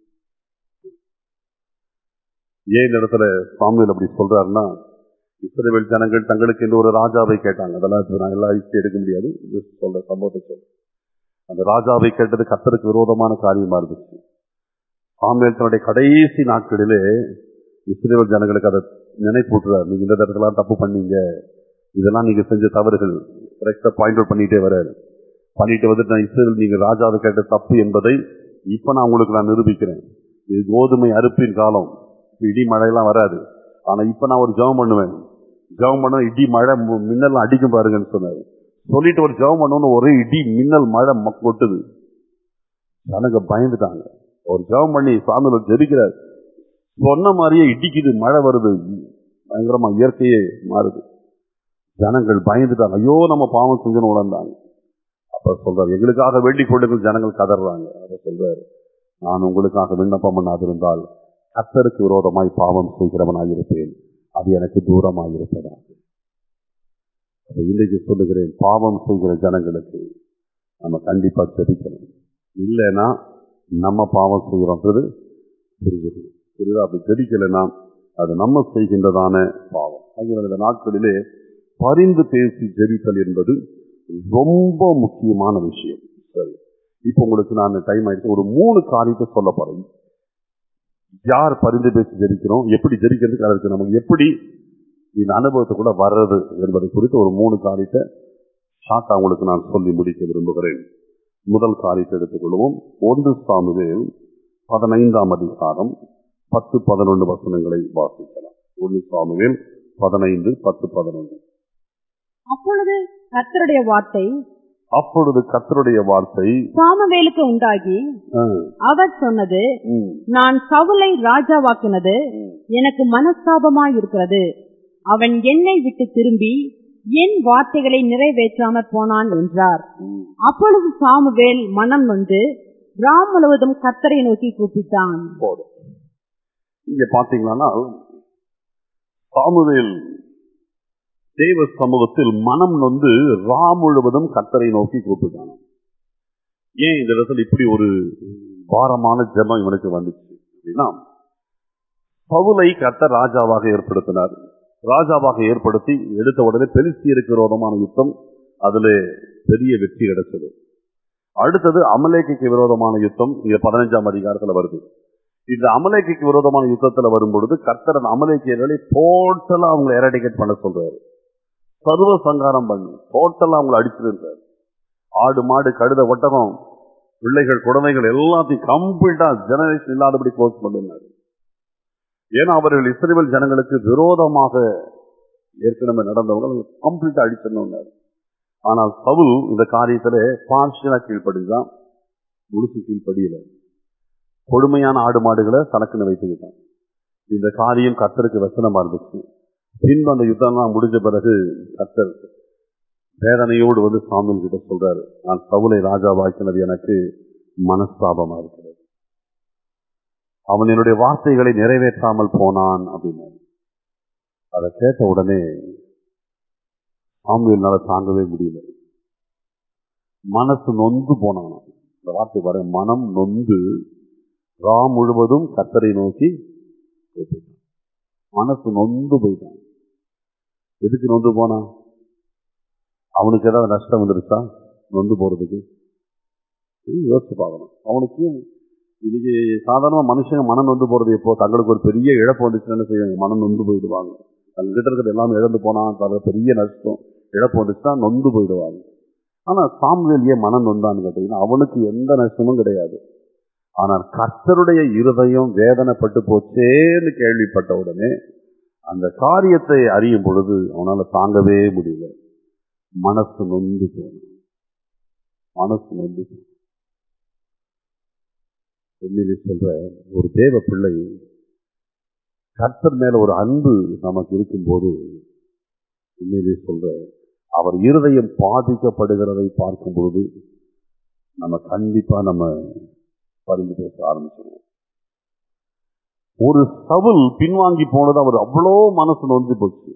ஏன் இந்த இடத்துல சாமியல் அப்படி சொல்றாருன்னா இஸ்ரவேல் ஜனங்கள் தங்களுக்கு என்று ஒரு ராஜாவை கேட்டாங்க அதெல்லாம் இப்ப நான் எல்லா ஹிஸ்டரி எடுக்க முடியாது just சொல்ற சம்பவத்தை சொல்றேன் அந்த ராஜாவை கேட்டது கர்த்தருக்கு விரோதமான காரியமா இருந்துச்சு சாமியல் தன்னுடைய கடைசி நாட்களிலே இஸ்ரேல் ஜனங்களுக்கு அதை நினைப்பூட்டுறார் நீங்க இந்த இடத்துலாம் தப்பு பண்ணீங்க இதெல்லாம் நீங்க செஞ்ச தவறுகள் கரெக்டா பாயிண்ட் அவுட் பண்ணிட்டே வராரு பண்ணிட்டு வந்துட்டு நான் இஸ்ரேல் நீங்க ராஜாவை கேட்ட தப்பு என்பதை இப்ப நான் உங்களுக்கு நான் நிரூபிக்கிறேன் இது கோதுமை அறுப்பின் காலம் இப்ப இடி மழையெல்லாம் வராது ஆனா இப்ப நான் ஒரு ஜெபம் பண்ணுவேன் ஜெபம் பண்ண இடி மழை மு- மின்னல்லாம் அடிக்கும் பாருங்கன்னு சொன்னாரு சொல்லிட்டு ஒரு ஜெபம் பண்ணணும்னு ஒரே இடி மின்னல் மழை ம- கொட்டுது ஜனங்க பயந்துட்டாங்க ஒரு ஜெபம் பண்ணி சாமியில ஜெபிக்கிறார் சொன்ன மாதிரியே இடிக்குது மழை வருது பயங்கரமா இயற்கையே மாறுது ஜனங்கள் பயந்துட்டாங்க ஐயோ நம்ம பாவம் செஞ்சுன்னு உணர்ந்தாங்க அப்ப சொல்றாரு எங்களுக்காக வேண்டிக் கொள்ளுங்கள் ஜனங்கள் கதறாங்க அதை சொல்றாரு நான் உங்களுக்காக விண்ணப்பம் பண்ணாதிருந்தால் கர்த்தருக்கு விரோதமாய் பாவம் செய்கிறவனாய் இருப்பேன் அது எனக்கு தூரமாய் இருப்பதாக அப்ப இன்றைக்கு சொல்லுகிறேன் பாவம் செய்கிற ஜனங்களுக்கு நம்ம கண்டிப்பா ஜெபிக்கணும் இல்லைன்னா நம்ம பாவம் செய்கிறோன்றது புரிஞ்சுக்கணும் புரியுதா அப்படி ஜெபிக்கலைன்னா அது நம்ம செய்கின்றதான பாவம் ஆகிய இந்த நாட்களிலே பரிந்து பேசி ஜெபித்தல் என்பது ரொம்ப முக்கியமான விஷயம் சரி இப்போ உங்களுக்கு நான் டைம் ஆயிடுச்சு ஒரு மூணு காரியத்தை சொல்ல போறேன் யார் பரிந்து பேசி ஜெபிக்கிறோம் எப்படி ஜெபிக்கிறதுக்கு அதற்கு நமக்கு எப்படி இந்த அனுபவத்துக்குள்ள வர்றது என்பதை குறித்து ஒரு மூணு காரியத்தை ஷார்ட்டா உங்களுக்கு நான் சொல்லி முடிக்க விரும்புகிறேன் முதல் காரியத்தை எடுத்துக்கொள்வோம் ஒன்று சாமுவேல் பதினைந்தாம் அதிகாரம் பத்து பதினொன்று வசனங்களை வாசிக்கலாம் ஒன்று சாமுவேல் பதினைந்து பத்து பதினொன்று அப்பொழுது கர்த்தருடைய வார்த்தை அப்பொழுது கர்த்தருடைய வார்த்தை சாமுவேலுக்கு உண்டாகி ஆ, அவர் சொன்னது ம், நான் சவுலை ராஜாவாக்கினது எனக்கு மனஸ்தாபமாய் இருக்கிறது அவன் என்னை விட்டு திரும்பி என் வார்த்தைகளை நிறைவேற்றாமற் போனான் என்றார் ம். அப்பொழுது சாமுவேல் மனம் வந்து ராம் முழுவதும் கர்த்தரை நோக்கி கூப்பிட்டான் போதும் இங்க பாத்தீங்கன்னா சாமுவேல் தேவ சமூகத்தில் மனம் நொந்து ரா முழுவதும் கர்த்தரை நோக்கி கூப்பிட்டான் ஏன் இந்த இடத்துல இப்படி ஒரு பாரமான ஜெபம் இவனுக்கு வந்துச்சு அப்படின்னா பவுலை கர்த்தர் ராஜாவாக ஏற்படுத்தினார் ராஜாவாக ஏற்படுத்தி எடுத்த உடனே பெலிஸ்தியருக்கு விரோதமான யுத்தம் அதுல பெரிய வெற்றி கிடைச்சது அடுத்தது அமலேக்கு விரோதமான யுத்தம் இங்க பதினஞ்சாம் அதிகாரத்துல வருது இந்த அமலேக்கு விரோதமான யுத்தத்துல வரும் பொழுது கர்த்தர் அந்த அமலேக்கியர்களை டோட்டலா அவங்களை எரடிகேட் பண்ண சொல்றாரு சர்வ சங்காரம் பண்ணி டோட்டலா அவங்களை அடிச்சிருந்தார் ஆடு மாடு கழுத ஒட்டகம் பிள்ளைகள் குழந்தைகள் எல்லாத்தையும் கம்ப்ளீட்டா ஜெனரேஷன் இல்லாதபடி க்ளோஸ் பண்ணினார் ஏன்னா அவர்கள் இஸ்ரேல் ஜனங்களுக்கு விரோதமாக ஏற்கனவே நடந்தவங்க கம்ப்ளீட்டா அடிச்சிடணும் ஆனால் சவுல் இந்த காரியத்துல பார்ஷியலா கீழ்ப்படிதான் முழுசு கீழ்ப்படியல கொடுமையான ஆடு மாடுகளை தனக்குன்னு வைத்துக்கிட்டான் இந்த காரியம் கர்த்தருக்கு வசனமா இருந்துச்சு பின்பு அந்த யுத்தம்லாம் முடிஞ்ச பிறகு கர்த்தர் வேதனையோடு வந்து சாமியல் கிட்ட சொல்றாரு நான் சவுலை ராஜாவாக்கினது எனக்கு மனஸ்தாபமா இருக்கிறது அவன் என்னுடைய வார்த்தைகளை நிறைவேற்றாமல் போனான் அப்படின்னாரு அதை கேட்ட உடனே சாமியல்னால தாங்கவே முடியல மனசு நொந்து போனான் இந்த வார்த்தை பாருங்க மனம் நொந்து ரா முழுவதும் கத்தரை நோக்கி கூப்பிட்டான். மனசு நொந்து போயிட்டான் எதுக்கு நொந்து போனான் அவனுக்கு ஏதாவது நஷ்டம் வந்துருச்சா நொந்து போறதுக்கு இது யோசிச்சு பார்க்கணும் அவனுக்கு ஏன் இன்னைக்கு சாதாரண மனுஷங்க மனம் நொந்து போறது எப்போ தங்களுக்கு ஒரு பெரிய இழப்பு வந்துச்சுன்னு என்ன செய்வாங்க மனம் நொந்து போயிடுவாங்க தங்க கிட்ட இருக்கிறது எல்லாம் இழந்து போனா தவிர பெரிய நஷ்டம் இழப்பு வந்துச்சுன்னா நொந்து போயிடுவாங்க ஆனா சாமுவேல் ஏன் மனம் நொந்தான்னு கேட்டீங்கன்னா அவனுக்கு எந்த நஷ்டமும் கிடையாது ஆனால் கர்த்தருடைய இருதயம் வேதனைப்பட்டு போச்சேன்னு கேள்விப்பட்ட உடனே அந்த காரியத்தை அறியும் பொழுது அவனால தாங்கவே முடியல மனசு நொந்து போன மனசு நொந்து போன. உண்மையிலே சொல்ற ஒரு தேவ பிள்ளை கர்த்தர் மேல ஒரு அன்பு நமக்கு இருக்கும்போது உண்மையிலே சொல்ற அவர் இருதயம் பாதிக்கப்படுகிறதை பார்க்கும்போது நம்ம கண்டிப்பா நம்ம பரிந்து பேச ஆரம்பிச்சிருவோம் ஒரு சவுல் பின்வாங்கி போனது அவர் அவ்வளோ மனசு நொந்து போச்சு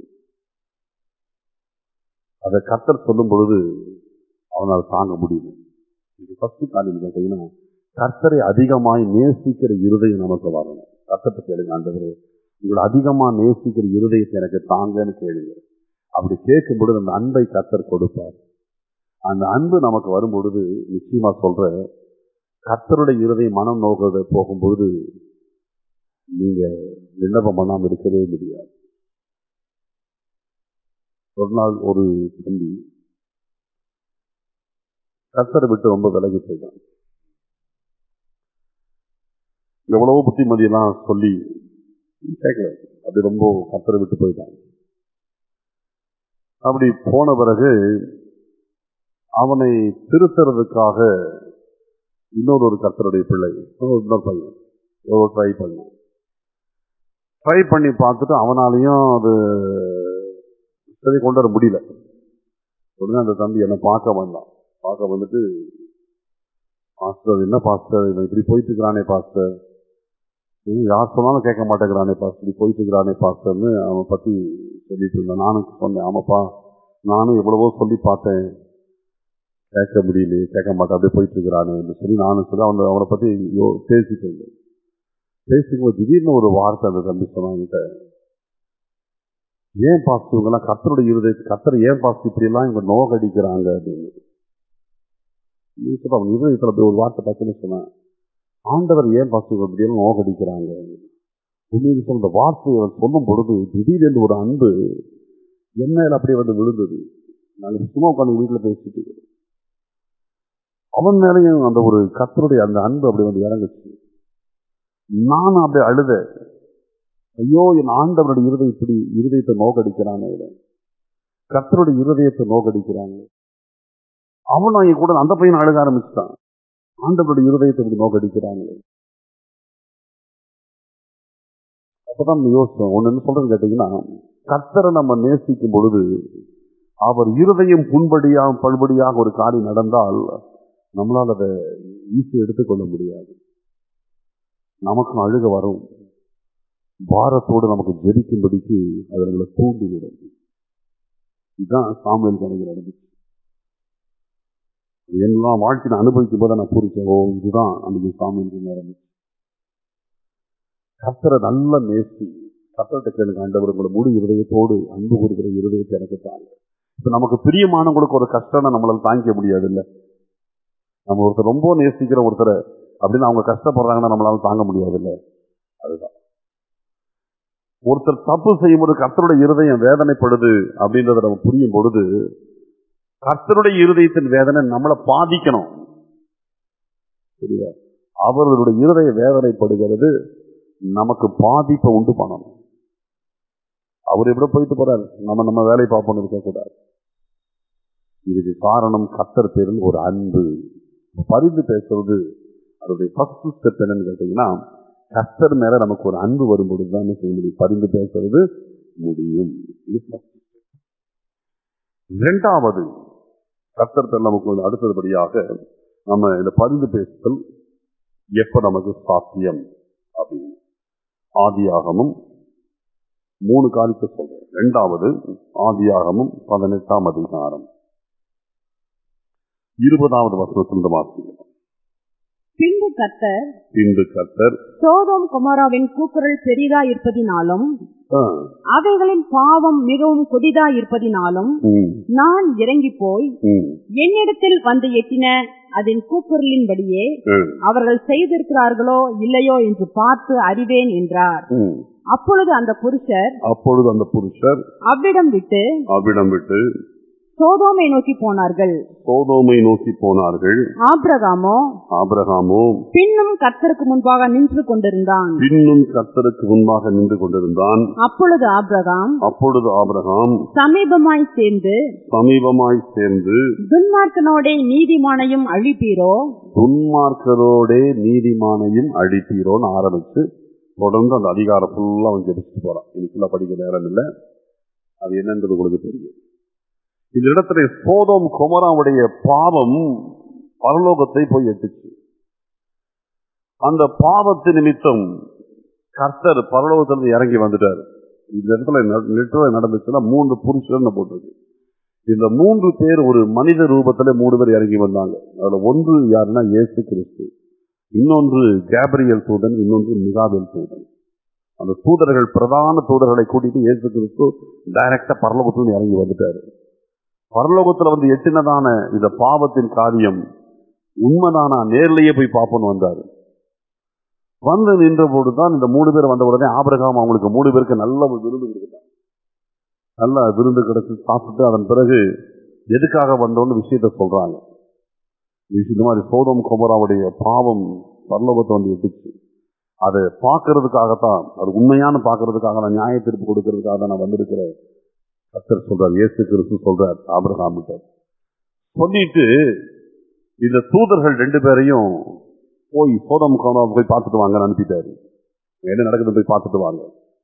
அதை கத்தர் சொல்லும் பொழுது அவனால் தாங்க முடியல இது ஃபர்ஸ்ட் காலையில் கேட்டீங்கன்னா கர்த்தரை அதிகமாய் நேசிக்கிற இருதயம் நமக்கு வரணும் கத்தத்தை கேளுங்க ஆண்டவர் உங்களை அதிகமா நேசிக்கிற இருதயத்தை எனக்கு தாங்கன்னு கேளுங்க அப்படி கேட்கும் பொழுது அந்த அன்பை கத்தர் கொடுப்பார் அந்த அன்பு நமக்கு வரும் பொழுது நிச்சயமா சொல்ற கத்தருடைய இருதயம் மனம் நோக்க போகும்பொழுது நீங்க விண்ணப்பம் பண்ணாம இருக்கவே முடியாது ஒரு நாள் ஒரு தம்பி கத்தரை விட்டு ரொம்ப விலகி போயிட்டான் எவ்வளவோ புத்திமதியெல்லாம் சொல்லி கேட்கல அப்படி ரொம்ப கத்தரை விட்டு போயிட்டான் அப்படி போன பிறகு அவனை திருத்துறதுக்காக இன்னொரு ஒரு கத்தருடைய பிள்ளை இன்னொரு பையன் எவ்வளோ ட்ரை பண்ணான் ட்ரை பண்ணி பார்த்துட்டு அவனாலையும் அது சரி கொண்டு வர முடியல உடனே அந்த தம்பி என்னை பார்க்க வந்தான் பார்க்க வந்துட்டு பாஸ்டர் என்ன பாஸ்டர் இவன் இப்படி போயிட்டு இருக்கிறானே பாஸ்டர் ம், யார் சொன்னாலும் கேட்க மாட்டேங்கிறானே பாஸ்டர் இப்படி போயிட்டு இருக்கிறானே பாஸ்டர்னு அவன் பத்தி சொல்லிட்டு இருந்தான் நானும் சொன்னேன் ஆமாப்பா நானும் எவ்வளவோ சொல்லி பார்த்தேன் கேட்க முடியல கேட்க மாட்டேன் அப்படியே போயிட்டு இருக்கிறானே சொல்லி நானும் சொல்லி அவனை அவனை பத்தி யோ- பேசிட்டு இருந்தேன் பேசிக்கும்போது திடீர்னு ஒரு வார்த்தை அந்த தம்பி சொன்னாங்கிட்ட ஏன் பாஸ்து இவங்கெல்லாம் கத்தருடைய இருதை கத்தர் ஏன் பாஸ்து இப்படி எல்லாம் இவங்க நோகடிக்கிறாங்க அப்படின்னு நீ சொல்ற, அவன் இருதயத்துல அப்படி ஒரு வார்த்தை டக்குன்னு சொன்னான் ஆண்டவர் ஏன் பாஸ்து இவங்க இப்படி எல்லாம் நோகடிக்கிறாங்க உண்மையில் சொல்ற வார்த்தையை அவன் சொல்லும் பொழுது திடீரென்று ஒரு அன்பு என் மேல அப்படியே வந்து விழுந்தது நாங்க சும்மா உட்காந்து வீட்டுல பேசிட்டு இருக்கிறோம் அவன் மேலையும் அந்த ஒரு கத்தருடைய அந்த அன்பு அப்படி வந்து இறங்குச்சு நானும் அப்படியே அழுத ஐயோ என் ஆண்டவருடைய இருதயம் இப்படி இருதயத்தை நோக்கடிக்கிறானே இவன் கத்தருடைய இருதயத்தை நோக்கடிக்கிறாங்க அவனும் என் கூட அந்த பையன் அழுக ஆரம்பிச்சுட்டான் ஆண்டவருடைய இருதயத்தை இப்படி நோக்கடிக்கிறாங்களே அப்பதான் யோசிச்சோம் ஒண்ணு என்ன சொல்றது கேட்டீங்கன்னா கத்தரை நம்ம நேசிக்கும் பொழுது அவர் இருதயம் புண்படியாக பல்படியாக ஒரு காரியம் நடந்தால் நம்மளால் அதை ஈஸியாக எடுத்துக்கொள்ள முடியாது நமக்கும் அழுக வரும் பாரத்தோடு நமக்கு ஜெபிக்கும்படிக்கு அது நம்மளை தூண்டிவிடும் இதுதான் சாமுவேல் கணக்கு நடந்துச்சு அது எல்லாம் வாழ்க்கையை அனுபவிக்கும் போது நான் புரிச்சேன் ஓ இதுதான் அன்னைக்கு சாமுவேல் நடந்துச்சு கத்தரை நல்ல நேசி கத்தர்கிட்ட கேளுங்க ஆண்டவர் உங்களை முழு இருதயத்தோடு அன்பு கொடுக்கிற இருதயத்தை எனக்கு தாங்க இப்ப நமக்கு பிரியமானவங்களுக்கு ஒரு கஷ்டம்னா நம்மளால தாங்கிக்க முடியாது இல்ல நம்ம ஒருத்தர் ரொம்ப நேசிக்கிற ஒருத்தரை அப்படின்னு அவங்க கஷ்டப்படுறாங்கன்னா நம்மளால தாங்க முடியாது இல்ல அதுதான் ஒருத்தர் தப்பு செய்யும்போது கர்த்தருடைய இருதயம் வேதனைப்படுது அப்படின்றத நம்ம புரியும் பொழுது கர்த்தருடைய இருதயத்தின் வேதனை நம்மளை பாதிக்கணும் புரியுதா அவர்களுடைய இருதய வேதனைப்படுகிறது நமக்கு பாதிப்பை உண்டு பண்ணணும் அவர் எப்படி போயிட்டு போறாரு நம்ம நம்ம வேலையை பார்ப்போம்னு இருக்கக்கூடாது இதுக்கு காரணம் கத்தர் பேரில் ஒரு அன்பு பரிந்து பேசுறது அதோடைய ஃபர்ஸ்ட் ஸ்டெப் என்னன்னு கேட்டீங்கன்னா கத்தர் மேல நமக்கு ஒரு அன்பு வரும்பொழுது தான் என்ன செய்ய முடியும் பரிந்து பேசுறது முடியும் இது first step. இரண்டாவது கத்தர் பேர் நமக்கு வந்து அடுத்தபடியாக நம்ம இந்த பரிந்து பேசுதல் எப்ப நமக்கு சாத்தியம் அப்படின்னு ஆதியாகமும் மூணு காரியத்தை சொல்றேன் இரண்டாவது ஆதியாகமும் பதினெட்டாம் அதிகாரம் இருபதாவது வசனத்திலிருந்து வாசிக்கிறோம் பின்பு கர்த்தர் பின்பு கர்த்தர் சோதோம் குமாராவின் கூக்குரல் பெரிதா இருப்பதினாலும் ஆ, அவைகளின் பாவம் மிகவும் கொடிதா இருப்பதினாலும் ம், நான் இறங்கி போய் ம், என்னிடத்தில் வந்து எட்டின அதன் கூக்குரலின்படியே ம், அவர்கள் செய்திருக்கிறார்களோ இல்லையோ என்று பார்த்து அறிவேன் என்றார் ம். அப்பொழுது அந்த புருஷர் அப்பொழுது அந்த புருஷர் அவ்விடம் விட்டு அவ்விடம் விட்டு சோதோமை நோக்கி போனார்கள் சோதோமை நோக்கி போனார்கள் ஆபிரகாமோ ஆபிரகாமோ பின்னும் கர்த்தருக்கு முன்பாக நின்று கொண்டிருந்தான் பின்னும் கர்த்தருக்கு முன்பாக நின்று கொண்டிருந்தான் அப்பொழுது ஆபிரகாம் அப்பொழுது ஆபிரகாம் சமீபமாய் சேர்ந்து சமீபமாய் சேர்ந்து துன்மார்க்கனோடே நீதிமானையும் அழிப்பீரோ துன்மார்க்கரோடே நீதிமானையும் அழித்தீரோன்னு ஆரம்பிச்சு தொடர்ந்து அந்த அதிகாரம் ஃபுல்லா அவன் ஜெபிச்சுட்டு போறான் இன்னைக்குள்ள படிக்க நேரம் இல்லை அது என்னன்றது உங்களுக்கு தெரியும் இந்த இடத்துல சோதோம் குமராவுடைய பாவம் பரலோகத்தை போய் எட்டுச்சு அந்த பாவத்து நிமித்தம் கர்த்தர் பரலோகத்திலிருந்து இறங்கி வந்துட்டார் இந்த இடத்துல லிட்டரல் நடந்துச்சுன்னா மூன்று புருஷன் போட்டிருக்கு இந்த மூன்று பேர் ஒரு மனித ரூபத்துல மூணு பேர் இறங்கி வந்தாங்க அதுல ஒன்று யாருன்னா இயேசு கிறிஸ்து இன்னொன்று கேப்ரியல் தூதன் இன்னொன்று மிகாவேல் தூதன் அந்த தூதர்கள் பிரதான தூதர்களை கூட்டிட்டு இயேசு கிறிஸ்து டைரக்டா பரலோகத்துல இறங்கி வந்துட்டாரு பரலோகத்துல வந்து எட்டினதான இந்த பாவத்தின் காரியம் உண்மைதானா நேர்லயே போய் பார்ப்போன்னு வந்தாரு வந்து நின்ற போதுதான் இந்த மூணு பேர் வந்த உடனே ஆபிரகாம் அவங்களுக்கு மூணு பேருக்கு நல்ல ஒரு விருது கொடுத்துட்டான் நல்ல விருந்து கிடைச்சு சாப்பிட்டு அதன் பிறகு எதுக்காக வந்தோன்னு விஷயத்த சொல்றாங்க இந்த மாதிரி சோதம் குமராவுடைய பாவம் பரலோகத்தை வந்து எட்டுச்சு அதை பார்க்கறதுக்காகத்தான் அது உண்மையான பார்க்கறதுக்காக நான் நியாய தீர்ப்பு கொடுக்கறதுக்காக தான் நான் வந்திருக்கிறேன் கத்தர் சொல்றார் இயேசு கிறிஸ்து சொல்றார் ஆபிரகாம் சொல்லிட்டு இந்த தூதர்கள் ரெண்டு பேரையும் போய் சோதம் குமரா போய் பார்த்துட்டு வாங்கன்னு அனுப்பிட்டாரு என்ன நடக்குது போய் பார்த்துட்டு வாங்க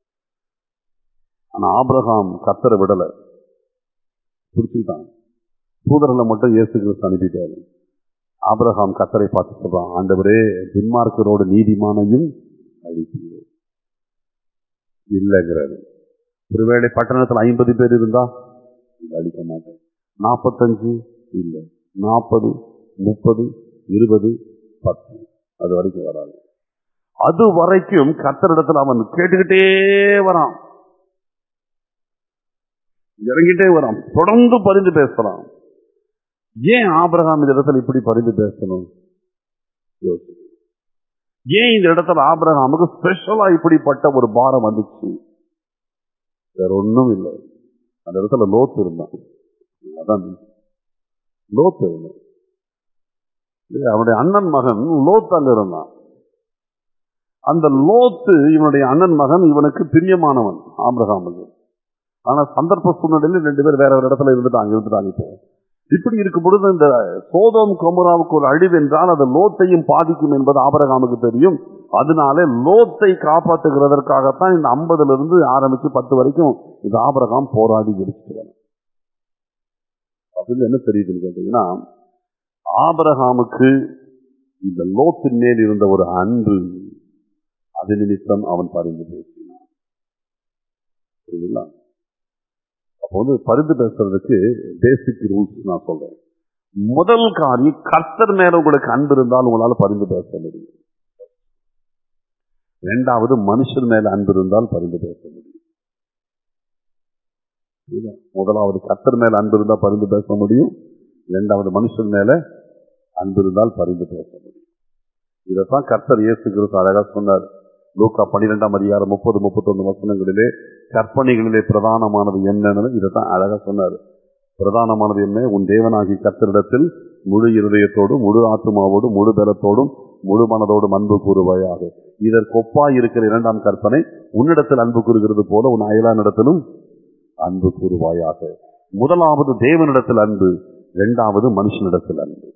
ஆனா ஆபிரகாம் கத்தரை விடல பிடிச்சுக்கிட்டான் தூதர்களை மட்டும் இயேசு கிறிஸ்து அனுப்பிட்டாரு ஆபிரகாம் கத்தரை பார்த்து சொல்றான் ஆண்டவரே துன்மார்க்கரோடு நீதிமானையும் அழிப்பீரோ இல்லைங்கிறாரு ஒருவேளை பட்டணத்தில் ஐம்பது பேர் இருந்தா இது அழிக்க மாட்டேன் நாற்பத்தஞ்சு இல்லை நாற்பது முப்பது இருபது பத்து அது வரைக்கும் வராது அது வரைக்கும் கத்தரிடத்தில் அவன் கேட்டுக்கிட்டே வரான் இறங்கிட்டே வரான் தொடர்ந்து பரிந்து பேசுறான் ஏன் ஆபிரகாம் இந்த இடத்துல இப்படி பரிந்து பேசணும் யோசிக்கணும். ஏன் இந்த இடத்துல ஆபிரகாமுக்கு ஸ்பெஷலா இப்படிப்பட்ட ஒரு பாரம் வந்துச்சு வேற ஒண்ணும் இல்லை அந்த இடத்துல லோத்து இருந்தான் அதான் லோத்து இருந்தான் இல்லையா? அவனுடைய அண்ணன் மகன் லோத் அங்க இருந்தான் அந்த லோத்து இவனுடைய அண்ணன் மகன் இவனுக்கு பிரியமானவன் ஆபிரகாமுக்கு ஆனா சந்தர்ப்ப சூழ்நிலையில் ரெண்டு பேர் வேற ஒரு இடத்துல இருந்துட்டாங்க இருந்துட்டாங்க இப்போ இப்படி இருக்கும் பொழுது இந்த சோதோம் கொமராவுக்கு ஒரு அழிவு என்றால் அது லோத்தையும் பாதிக்கும் என்பது ஆபரகாமுக்கு தெரியும் அதனால லோத்தை காப்பாற்றுகிறதற்காகத்தான் இந்த ஐம்பதுல இருந்து ஆரம்பிச்சு பத்து வரைக்கும் இந்த ஆபரகாம் போராடி எடுத்துட்டு வர அப்படின்னு என்ன தெரியுதுன்னு கேட்டீங்கன்னா ஆபரகாமுக்கு இந்த லோத்தின் மேல் இருந்த ஒரு அன்பு அது நிமித்தம் அவன் பரிந்து பேசினான் புரியுதுங்களா அப்போ வந்து பரிந்து பேசுறதுக்கு பேசிக் ரூல்ஸ் நான் சொல்றேன் முதல் காரியம் கர்த்தர் மேல உங்களுக்கு அன்பு இருந்தால் உங்களால பரிந்து பேச முடியும் இரண்டாவது மனுஷன் மேல அன்பு இருந்தால் பரிந்து பேச முடியும் புரியுதா? முதலாவது கர்த்தர் மேல அன்பு இருந்தால் பரிந்து பேச முடியும் இரண்டாவது மனுஷன் மேல அன்பு இருந்தால் பரிந்து பேச முடியும் இதைத்தான் கர்த்தர் இயேசு கிறிஸ்து அழகா சொன்னார் லூக்கா பன்னிரெண்டாம் அதிகாரம் முப்பது முப்பத்தொன்னு வசனங்களிலே கற்பனைகளிலே பிரதானமானது என்னன்னு இதைத்தான் அழகா சொன்னார் பிரதானமானது என்ன உன் தேவனாகி கர்த்தரிடத்தில் முழு இருதயத்தோடும் முழு ஆத்மாவோடும் முழு பலத்தோடும் முழு மனதோடும் அன்பு கூறுவாயாக இதற்கு ஒப்பாய் இருக்கிற இரண்டாம் கற்பனை உன்னிடத்தில் அன்பு கூறுகிறது போல உன் அயலானிடத்திலும் அன்பு கூறுவாயாக முதலாவது தேவனிடத்தில் அன்பு இரண்டாவது மனுஷனிடத்தில் அன்பு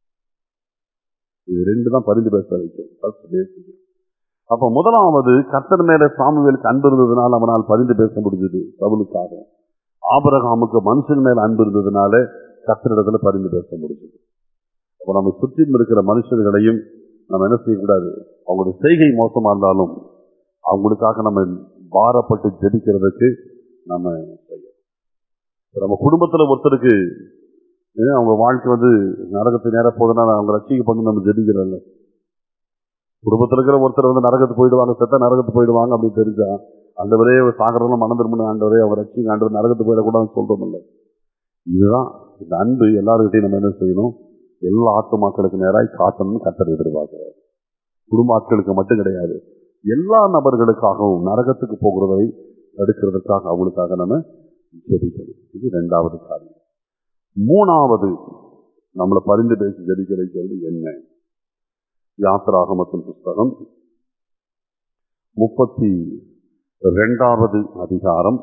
இது ரெண்டு தான் பரிந்து பேச வைக்கும் First basic. அப்ப முதலாவது கர்த்தர் மேல சாமுவேலுக்கு அன்பு இருந்ததுனால அவனால் பரிந்து பேச முடிஞ்சது சவுலுக்காக ஆபரகாமுக்கு மனுஷன் மேல அன்பு இருந்ததுனால கர்த்தரிடத்துல பரிந்து பேச முடிஞ்சது அப்ப நம்ம சுற்றிலும் இருக்கிற மனுஷர்களையும் நம்ம என்ன செய்யக்கூடாது அவங்களுடைய செய்கை மோசமா இருந்தாலும் அவங்களுக்காக நம்ம பாரப்பட்டு ஜெபிக்கிறதுக்கு நம்ம செய்யணும் இப்ப நம்ம குடும்பத்துல ஒருத்தருக்கு ஏன் அவங்க வாழ்க்கை வந்து நரகத்தை நேர போதுன்னா அவங்க ரட்சிக்க பண்ணி நம்ம ஜெபிக்கிறோம்ல குடும்பத்தில் இருக்கிற ஒருத்தர் வந்து நரகத்து போயிடுவாங்க செத்த நரகத்து போயிடுவாங்க அப்படின்னு தெரிஞ்சா ஆண்டவரே சாகரெல்லாம் மனம் திரும்பின ஆண்டவரே அவர் ரட்சிங்க ஆண்டவர் நரகத்து போயிடக்கூடாதுன்னு சொல்றோம் இல்லை இதுதான் இந்த அன்பு எல்லாருக்கிட்டையும் நம்ம என்ன செய்யணும் எல்லா ஆத்துமாக்களுக்கு நேராய் காட்டணும்னு கத்தர் எதிர்பார்க்கிறார் குடும்ப ஆட்களுக்கு மட்டும் கிடையாது எல்லா நபர்களுக்காகவும் நரகத்துக்கு போகிறதை தடுக்கிறதுக்காக அவங்களுக்காக நம்ம ஜெபிக்கணும் இது ரெண்டாவது காரியம் மூணாவது நம்மளை பரிந்து பேசி ஜெபிக்க வைக்கிறது என்ன யாத்திராகமத்தின் புஸ்தகம் முப்பத்தி இரண்டாவது அதிகாரம்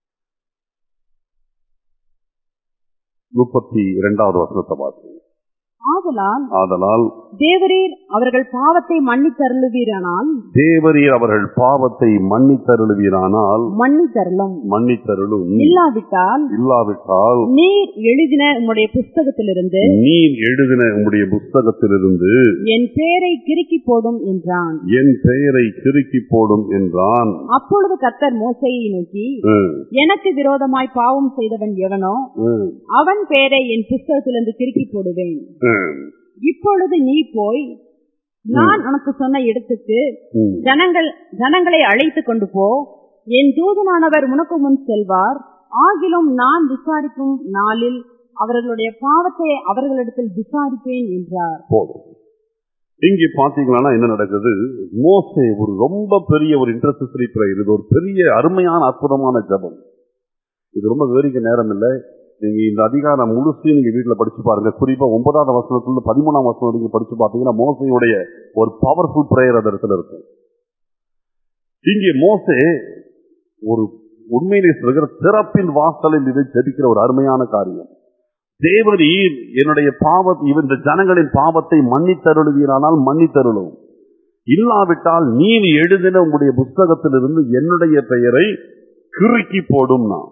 முப்பத்தி இரண்டாவது வசனத்தை வாசிங்க ஆதலால் ஆதலால் தேவரீர் அவர்கள் பாவத்தை மன்னித்தருளுவீரானால் தேவரீர் அவர்கள் பாவத்தை மன்னித்தருளுவீரானால் மன்னித்தருளும் மன்னித்தருளும் இல்லாவிட்டால் இல்லாவிட்டால் நீர் எழுதின உம்முடைய புஸ்தகத்திலிருந்து நீர் எழுதின உம்முடைய புஸ்தகத்திலிருந்து என் பேரை கிறுக்கி போடும் என்றான் என் பெயரை கிறுக்கி போடும் என்றான் அப்பொழுது கர்த்தர் மோசையை நோக்கி ம், எனக்கு விரோதமாய் பாவம் செய்தவன் எவனோ ம், அவன் பேரை என் புஸ்தகத்திலிருந்து கிறுக்கி போடுவேன் ம், இப்பொழுது நீ போய் நான் உனக்கு சொன்ன இடத்துக்கு ம். ஜனங்கள் ஜனங்களை அழைத்து கொண்டு போ என் தூதனானவர் உனக்கு முன் செல்வார் ஆகிலும் நான் விசாரிக்கும் நாளில் அவர்களுடைய பாவத்தை அவர்களிடத்தில் விசாரிப்பேன் என்றார் போதும் இங்கே பாத்தீங்கன்னா என்ன நடக்குது மோசே ஒரு ரொம்ப பெரிய ஒரு இன்டர்செசரி பிரேயர் இது ஒரு பெரிய அருமையான அற்புதமான ஜெபம் இது ரொம்ப விவரிக்க நேரம் இல்லை நீங்க இந்த அதிகாரம் முழுசு நீங்க வீட்டுல படிச்சு பாருங்க குறிப்பா ஒன்பதாவது வசனத்துல பதிமூணாம் வசனம் வரைக்கும் படிச்சு பாத்தீங்கன்னா மோசையுடைய ஒரு பவர்ஃபுல் பிரேயர் அந்த இடத்துல இருக்கும் இங்கே மோசே ஒரு உண்மையிலே சொல்கிற திறப்பின் வாசலில் இதை ஜெபிக்கிற ஒரு அருமையான காரியம் தேவரீர் என்னுடைய பாவ இந்த ஜனங்களின் பாவத்தை மன்னித்தருளுவீரானால் மன்னித்தருளும் இல்லாவிட்டால் நீர் எழுதின உங்களுடைய புஸ்தகத்திலிருந்து என்னுடைய பெயரை கிறுக்கி போடும் நான்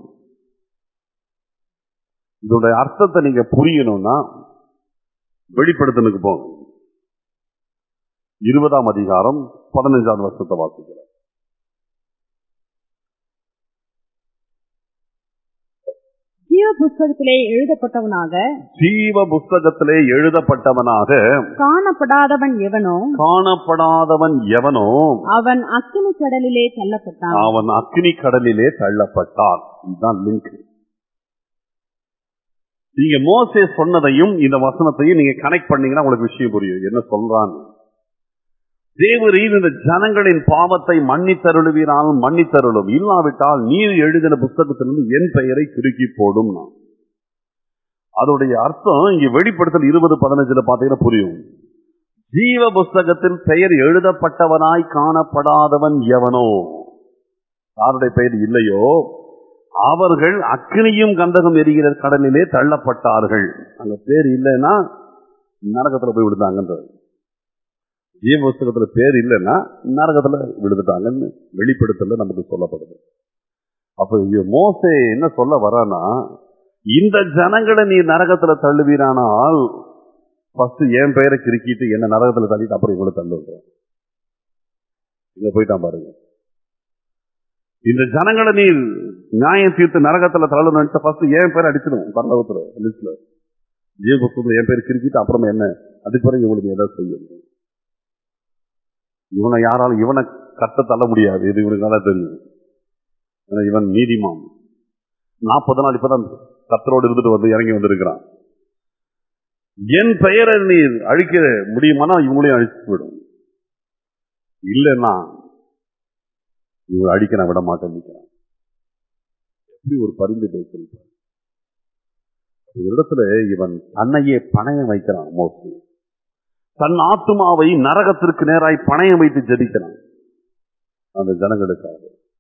இதோட அர்த்தத்தை நீங்க புரியணும்னா வெளிப்படுத்தலுக்கு போங்க இருபதாம் அதிகாரம் பதினஞ்சாவது வருஷத்தை வாசிக்கிறேன் ஜீவ புஸ்தகத்திலே எழுதப்பட்டவனாக ஜீவ புஸ்தகத்திலே எழுதப்பட்டவனாக காணப்படாதவன் எவனோ காணப்படாதவன் எவனோ அவன் அக்கினி கடலிலே தள்ளப்பட்டான் அவன் அக்னி கடலிலே தள்ளப்பட்டான் இதுதான் லிங்க் நீங்க மோசே சொன்னதையும் இந்த வசனத்தையும் நீங்க கனெக்ட் பண்ணீங்கன்னா உங்களுக்கு விஷயம் புரியும் என்ன சொல்றான் தேவரீர் இந்த ஜனங்களின் பாவத்தை மன்னித்தருளுவீரால் மன்னித்தருளும் இல்லாவிட்டால் நீர் எழுதின புஸ்தகத்திலிருந்து என் பெயரை கிறுக்கி போடும் நான் அதோடைய அர்த்தம் இங்க வெளிப்படுத்தல் இருபது பதினஞ்சுல பாத்தீங்கன்னா புரியும் ஜீவ புஸ்தகத்தில் பெயர் எழுதப்பட்டவனாய் காணப்படாதவன் எவனோ யாருடைய பெயர் இல்லையோ அவர்கள் அக்னியும் கந்தகம் எரிகிற கடலிலே தள்ளப்பட்டார்கள் அங்க பேர் இல்லைன்னா நரகத்துல போய் விழுந்தாங்கன்றது ஜீவ புஸ்தகத்துல பேர் இல்லைன்னா நரகத்துல விழுந்துட்டாங்கன்னு வெளிப்படுத்தல நமக்கு சொல்லப்படுது அப்ப இங்க மோசே என்ன சொல்ல வரானா இந்த ஜனங்களை நீ நரகத்துல தள்ளுவீரானால் ஃபர்ஸ்ட் என் பெயரை கிறுக்கிட்டு என்ன நரகத்துல தள்ளிட்டு அப்புறம் இவங்களை தள்ளுன்றோம் இங்க போயிட்டான் பாருங்க இந்த ஜனங்களை நீ நியாயம் தீர்த்து நரகத்துல தள்ளணும் ஃபர்ஸ்ட் என் பேரை அடிச்சிடும் பரலோகத்துல லிஸ்ட்ல ஜீவ புஸ்தகத்துல என் பேர் கிறுக்கிட்டு அப்புறமா என்ன அதுக்கு பிறகு இவங்களுக்கு எதாவது செய்யும் இவனை யாராலும் இவனை கட்ட தள்ள முடியாது இது இவனுக்கு நல்லா தெரியும் ஏன்னா இவன் நீதிமான் நாற்பது நாள் இப்பதான் கத்தரோடு இருந்துட்டு வந்து இறங்கி வந்திருக்கிறான் என் பெயரை நீ அழிக்க முடியுமானா இவங்களையும் அழிச்சு விடும் இல்லைன்னா இவங்களை அடிக்க நான் விட மாட்டேன் நிற்கிறான் எப்படி ஒரு பரிந்து பேசல் இடத்துல இவன் தன்னையே பணயம் வைக்கிறான் மோஸ்ட்லி தன் ஆத்துமாவை நரகத்திற்கு நேராய் பணயம் வைத்து ஜெபிக்கிறான் அந்த ஜனங்களுக்காக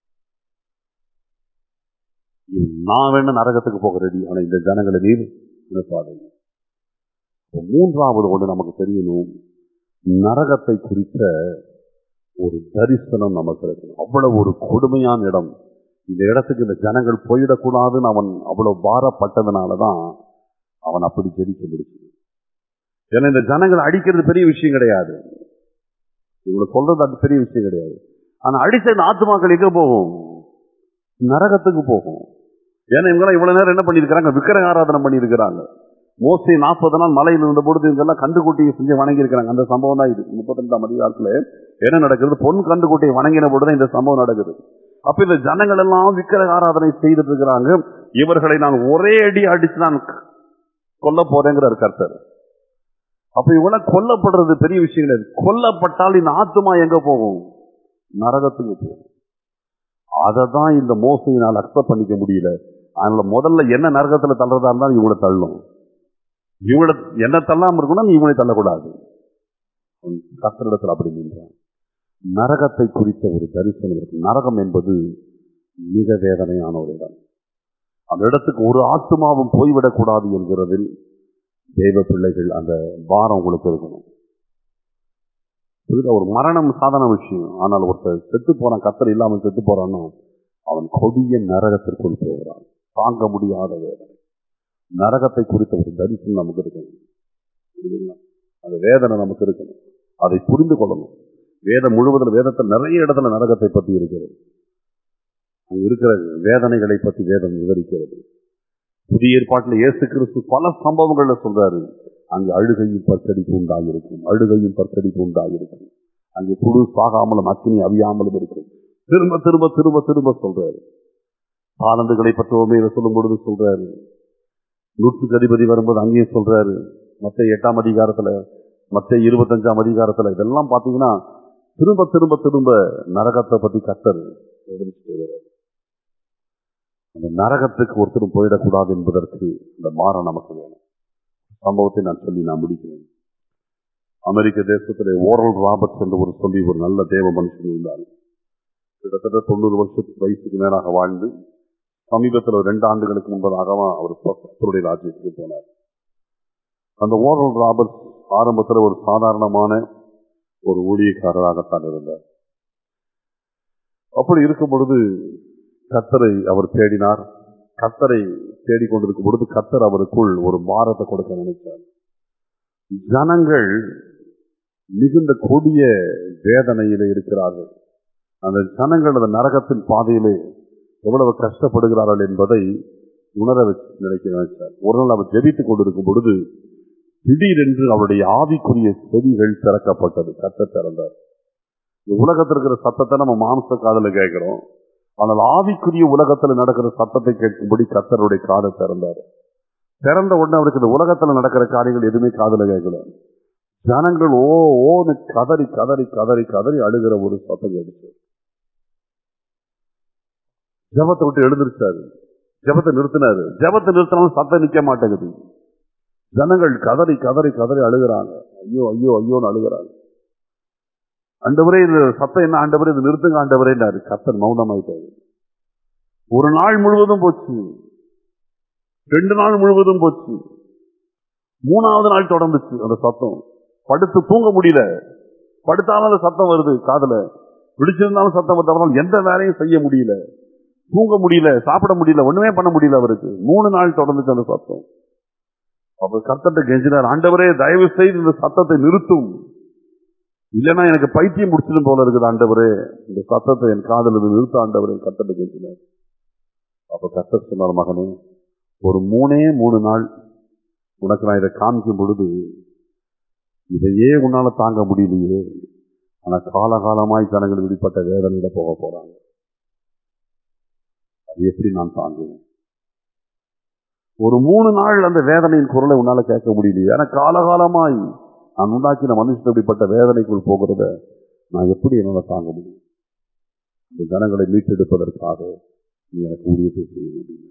இவன் நான் வேணா நரகத்துக்கு போக ரெடி ஆனா இந்த ஜனங்களை நீர் நினைப்பாதீங்க இப்ப மூன்றாவது ஒன்று நமக்கு தெரியணும் நரகத்தை குறித்த ஒரு தரிசனம் நமக்கு இருக்கணும் அவ்வளவு ஒரு கொடுமையான இடம் இந்த இடத்துக்கு இந்த ஜனங்கள் போயிடக்கூடாதுன்னு அவன் அவ்வளவு பாரப்பட்டதுனாலதான் அவன் அப்படி ஜெபிக்க முடிச்சது ஏன்னா இந்த ஜனங்கள் அடிக்கிறது பெரிய விஷயம் கிடையாது இவங்களை சொல்றது அது பெரிய விஷயம் கிடையாது ஆனா அடித்த இந்த ஆத்துமாக்கள் எங்க போகும் நரகத்துக்கு போகும் ஏன்னா இவங்க இவ்வளவு நேரம் என்ன பண்ணிருக்கிறாங்க விக்கிரக ஆராதனை பண்ணியிருக்கிறாங்க மோஸ்ட்லி நாற்பது நாள் மலையில் இருந்த பொழுது இவங்கெல்லாம் கண்டுக்குட்டியை செஞ்சு வணங்கி இருக்கிறாங்க அந்த சம்பவம் தான் இது முப்பத்தி ரெண்டாம் அதிகாரத்துல என்ன நடக்குது பொன் கண்டுக்குட்டியை வணங்கின பொழுது இந்த சம்பவம் நடக்குது அப்ப இந்த ஜனங்கள் எல்லாம் விக்கிரக ஆராதனை செய்துட்டு இருக்கிறாங்க இவர்களை நான் ஒரே அடி அடிச்சு நான் கொல்ல போறேங்கிறார் கர்த்தர் அப்ப இவங்க கொல்லப்படுறது பெரிய விஷயம் கிடையாது கொல்லப்பட்டால் இந்த ஆத்துமா எங்க போகும் நரகத்துக்கு போகும் அதை தான் இந்த மோசையினால் அக்செப்ட் பண்ணிக்க முடியல அதனால முதல்ல என்ன நரகத்துல தள்ளுறதா இருந்தாலும் இவங்களை தள்ளும் இவங்களை என்ன தள்ளாம இருக்கணும் இவங்களை தள்ளக்கூடாது கத்தரிடத்தில் அப்படி நின்றான் நரகத்தை குறித்த ஒரு தரிசனம் இருக்கு நரகம் என்பது மிக வேதனையான ஒரு இடம் அந்த இடத்துக்கு ஒரு ஆத்மாவும் போய்விடக்கூடாது என்கிறதில் தேவ பிள்ளைகள் அந்த பாரம் உங்களுக்கு இருக்கணும் புரியுதா? ஒரு மரணம் சாதாரண விஷயம் ஆனால் ஒருத்தர் செத்து போறான் கத்தர் இல்லாமல் செத்து போறான்னா அவன் கொடிய நரகத்திற்குள் போகிறான் தாங்க முடியாத வேதனை நரகத்தை குறித்த ஒரு தரிசனம் நமக்கு இருக்கணும் புரியுதுங்களா? அந்த வேதனை நமக்கு இருக்கணும் அதை புரிந்து கொள்ளணும் வேதம் முழுவதும் வேதத்தில் நிறைய இடத்துல நரகத்தை பற்றி இருக்கிறது அங்க இருக்கிற வேதனைகளை பற்றி வேதம் விவரிக்கிறது புதிய ஏற்பாட்டில் இயேசு கிறிஸ்து பல சம்பவங்கள்ல சொல்றாரு அங்கே அழுகையும் பற்கடிப்பு உண்டாயிருக்கும் அழுகையும் பற்கடிப்பு உண்டாயிருக்கும் அங்கே புழு சாகாமலும் அக்கினி அவியாமலும் இருக்கும் திரும்ப திரும்ப திரும்ப திரும்ப சொல்றாரு ஆனந்துகளை பற்றுவோமே இதை சொல்லும் பொழுது சொல்றாரு நூற்றுக்கு அதிபதி வரும்போது அங்கேயும் சொல்றாரு மத்த எட்டாம் அதிகாரத்துல மத்த இருபத்தஞ்சாம் அதிகாரத்துல இதெல்லாம் பாத்தீங்கன்னா திரும்ப திரும்ப திரும்ப நரகத்தை பத்தி கத்தர் விவரிச்சுட்டே வர்றாரு. அந்த நரகத்துக்கு ஒருத்தரும் போயிடக்கூடாது என்பதற்கு இந்த மாறம் நமக்கு வேணும் சம்பவத்தை நான் சொல்லி நான் முடிக்கிறேன் அமெரிக்க தேசத்திலே ஓரல் ராபர்ட்ஸ் என்று ஒரு சொல்லி ஒரு நல்ல தேவ மனுஷன் இருந்தார் கிட்டத்தட்ட தொண்ணூறு வருஷத்துக்கு வயசுக்கு மேலாக வாழ்ந்து சமீபத்தில் ஒரு ரெண்டு ஆண்டுகளுக்கு முன்பதாக அவர் கர்த்தருடைய ராஜ்யத்துக்கு போனார் அந்த ஓரல் ராபர்ட்ஸ் ஆரம்பத்தில் ஒரு சாதாரணமான ஒரு ஊழியக்காரராகத்தான் இருந்தார் அப்படி இருக்கும் பொழுது கத்தரை அவர் தேடினார் கத்தரை தேடிக்கொண்டிருக்கும் பொழுது கத்தர் அவருக்குள் ஒரு பாரத்தை கொடுக்க நினைத்தார் ஜனங்கள் மிகுந்த கொடிய வேதனையிலே இருக்கிறார்கள் அந்த ஜனங்கள் அந்த நரகத்தின் பாதையிலே எவ்வளவு கஷ்டப்படுகிறார்கள் என்பதை உணர வச்சு நினைக்க நினைச்சார் ஒரு நாள் அவர் ஜெபித்துக் கொண்டிருக்கும் பொழுது திடீரென்று அவருடைய ஆவிக்குரிய செவிகள் திறக்கப்பட்டது கத்த திறந்தார் இந்த உலகத்தில் இருக்கிற சத்தத்தை நம்ம மாம்ச காதல கேட்கிறோம் ஆனால் ஆவிக்குரிய உலகத்தில் நடக்கிற சத்தத்தை கேட்கும்படி கத்தருடைய காதை திறந்தார் திறந்த உடனே அவருக்கு இந்த உலகத்தில் நடக்கிற காரியங்கள் எதுவுமே காதல கேட்கல ஜனங்கள் ஓ ஓன்னு கதறி கதறி கதறி கதறி அழுகிற ஒரு சத்தம் கேட்டுச்சு ஜபத்தை விட்டு எழுந்திருச்சாரு ஜபத்தை நிறுத்தினாரு ஜபத்தை நிறுத்தினாலும் சத்தம் நிக்க மாட்டேங்குது ஜனங்கள் கதறி கதறி கதறி அழுகிறாங்க ஐயோ ஐயோ ஐயோன்னு அழுகிறாங்க ஆண்டவரே இது சத்தம் என்ன ஆண்டவரே இது நிறுத்துங்க ஆண்டவரேன்னாரு கத்தர் மௌனமாயிட்டாரு ஒரு நாள் முழுவதும் போச்சு ரெண்டு நாள் முழுவதும் போச்சு மூணாவது நாள் தொடர்ந்துச்சு அந்த சத்தம் படுத்து தூங்க முடியல படுத்தாலும் அந்த சத்தம் வருது காதுல விழிச்சிருந்தாலும் சத்தம் வருது அவரால் எந்த வேலையும் செய்ய முடியல தூங்க முடியல சாப்பிட முடியல ஒண்ணுமே பண்ண முடியல அவருக்கு மூணு நாள் தொடர்ந்துச்சு அந்த சத்தம் அப்ப கத்தத்தை கெஞ்சினார் ஆண்டவரே தயவு செய்து இந்த சத்தத்தை நிறுத்தும் இல்லைன்னா எனக்கு பைத்தியம் முடிச்சிடும் போல இருக்குது ஆண்டவரே இந்த சத்தத்தை என் காதல் இருந்து நிறுத்த ஆண்டவரே கத்தத்தை கெஞ்சினார் அப்ப கத்தர் சொன்னார் மகனே ஒரு மூணே மூணு நாள் உனக்கு நான் இதை காமிக்கும் பொழுது இதையே உன்னால தாங்க முடியலையே ஆனா காலகாலமாய் ஜனங்கள் விடுபட்ட வேதனையில போக போறாங்க அது எப்படி நான் தாங்குவேன் ஒரு மூணு நாள் அந்த வேதனையின் குரலை உன்னால கேட்க முடியலையே ஆனா காலகாலமாய் நான் உண்டாக்கின மனுஷன் இப்படிப்பட்ட வேதனைக்குள் போகிறத நான் எப்படி என்னால தாங்க முடியும் இந்த ஜனங்களை மீட்டெடுப்பதற்காக நீ எனக்கு ஊழியத்தை செய்ய முடியும்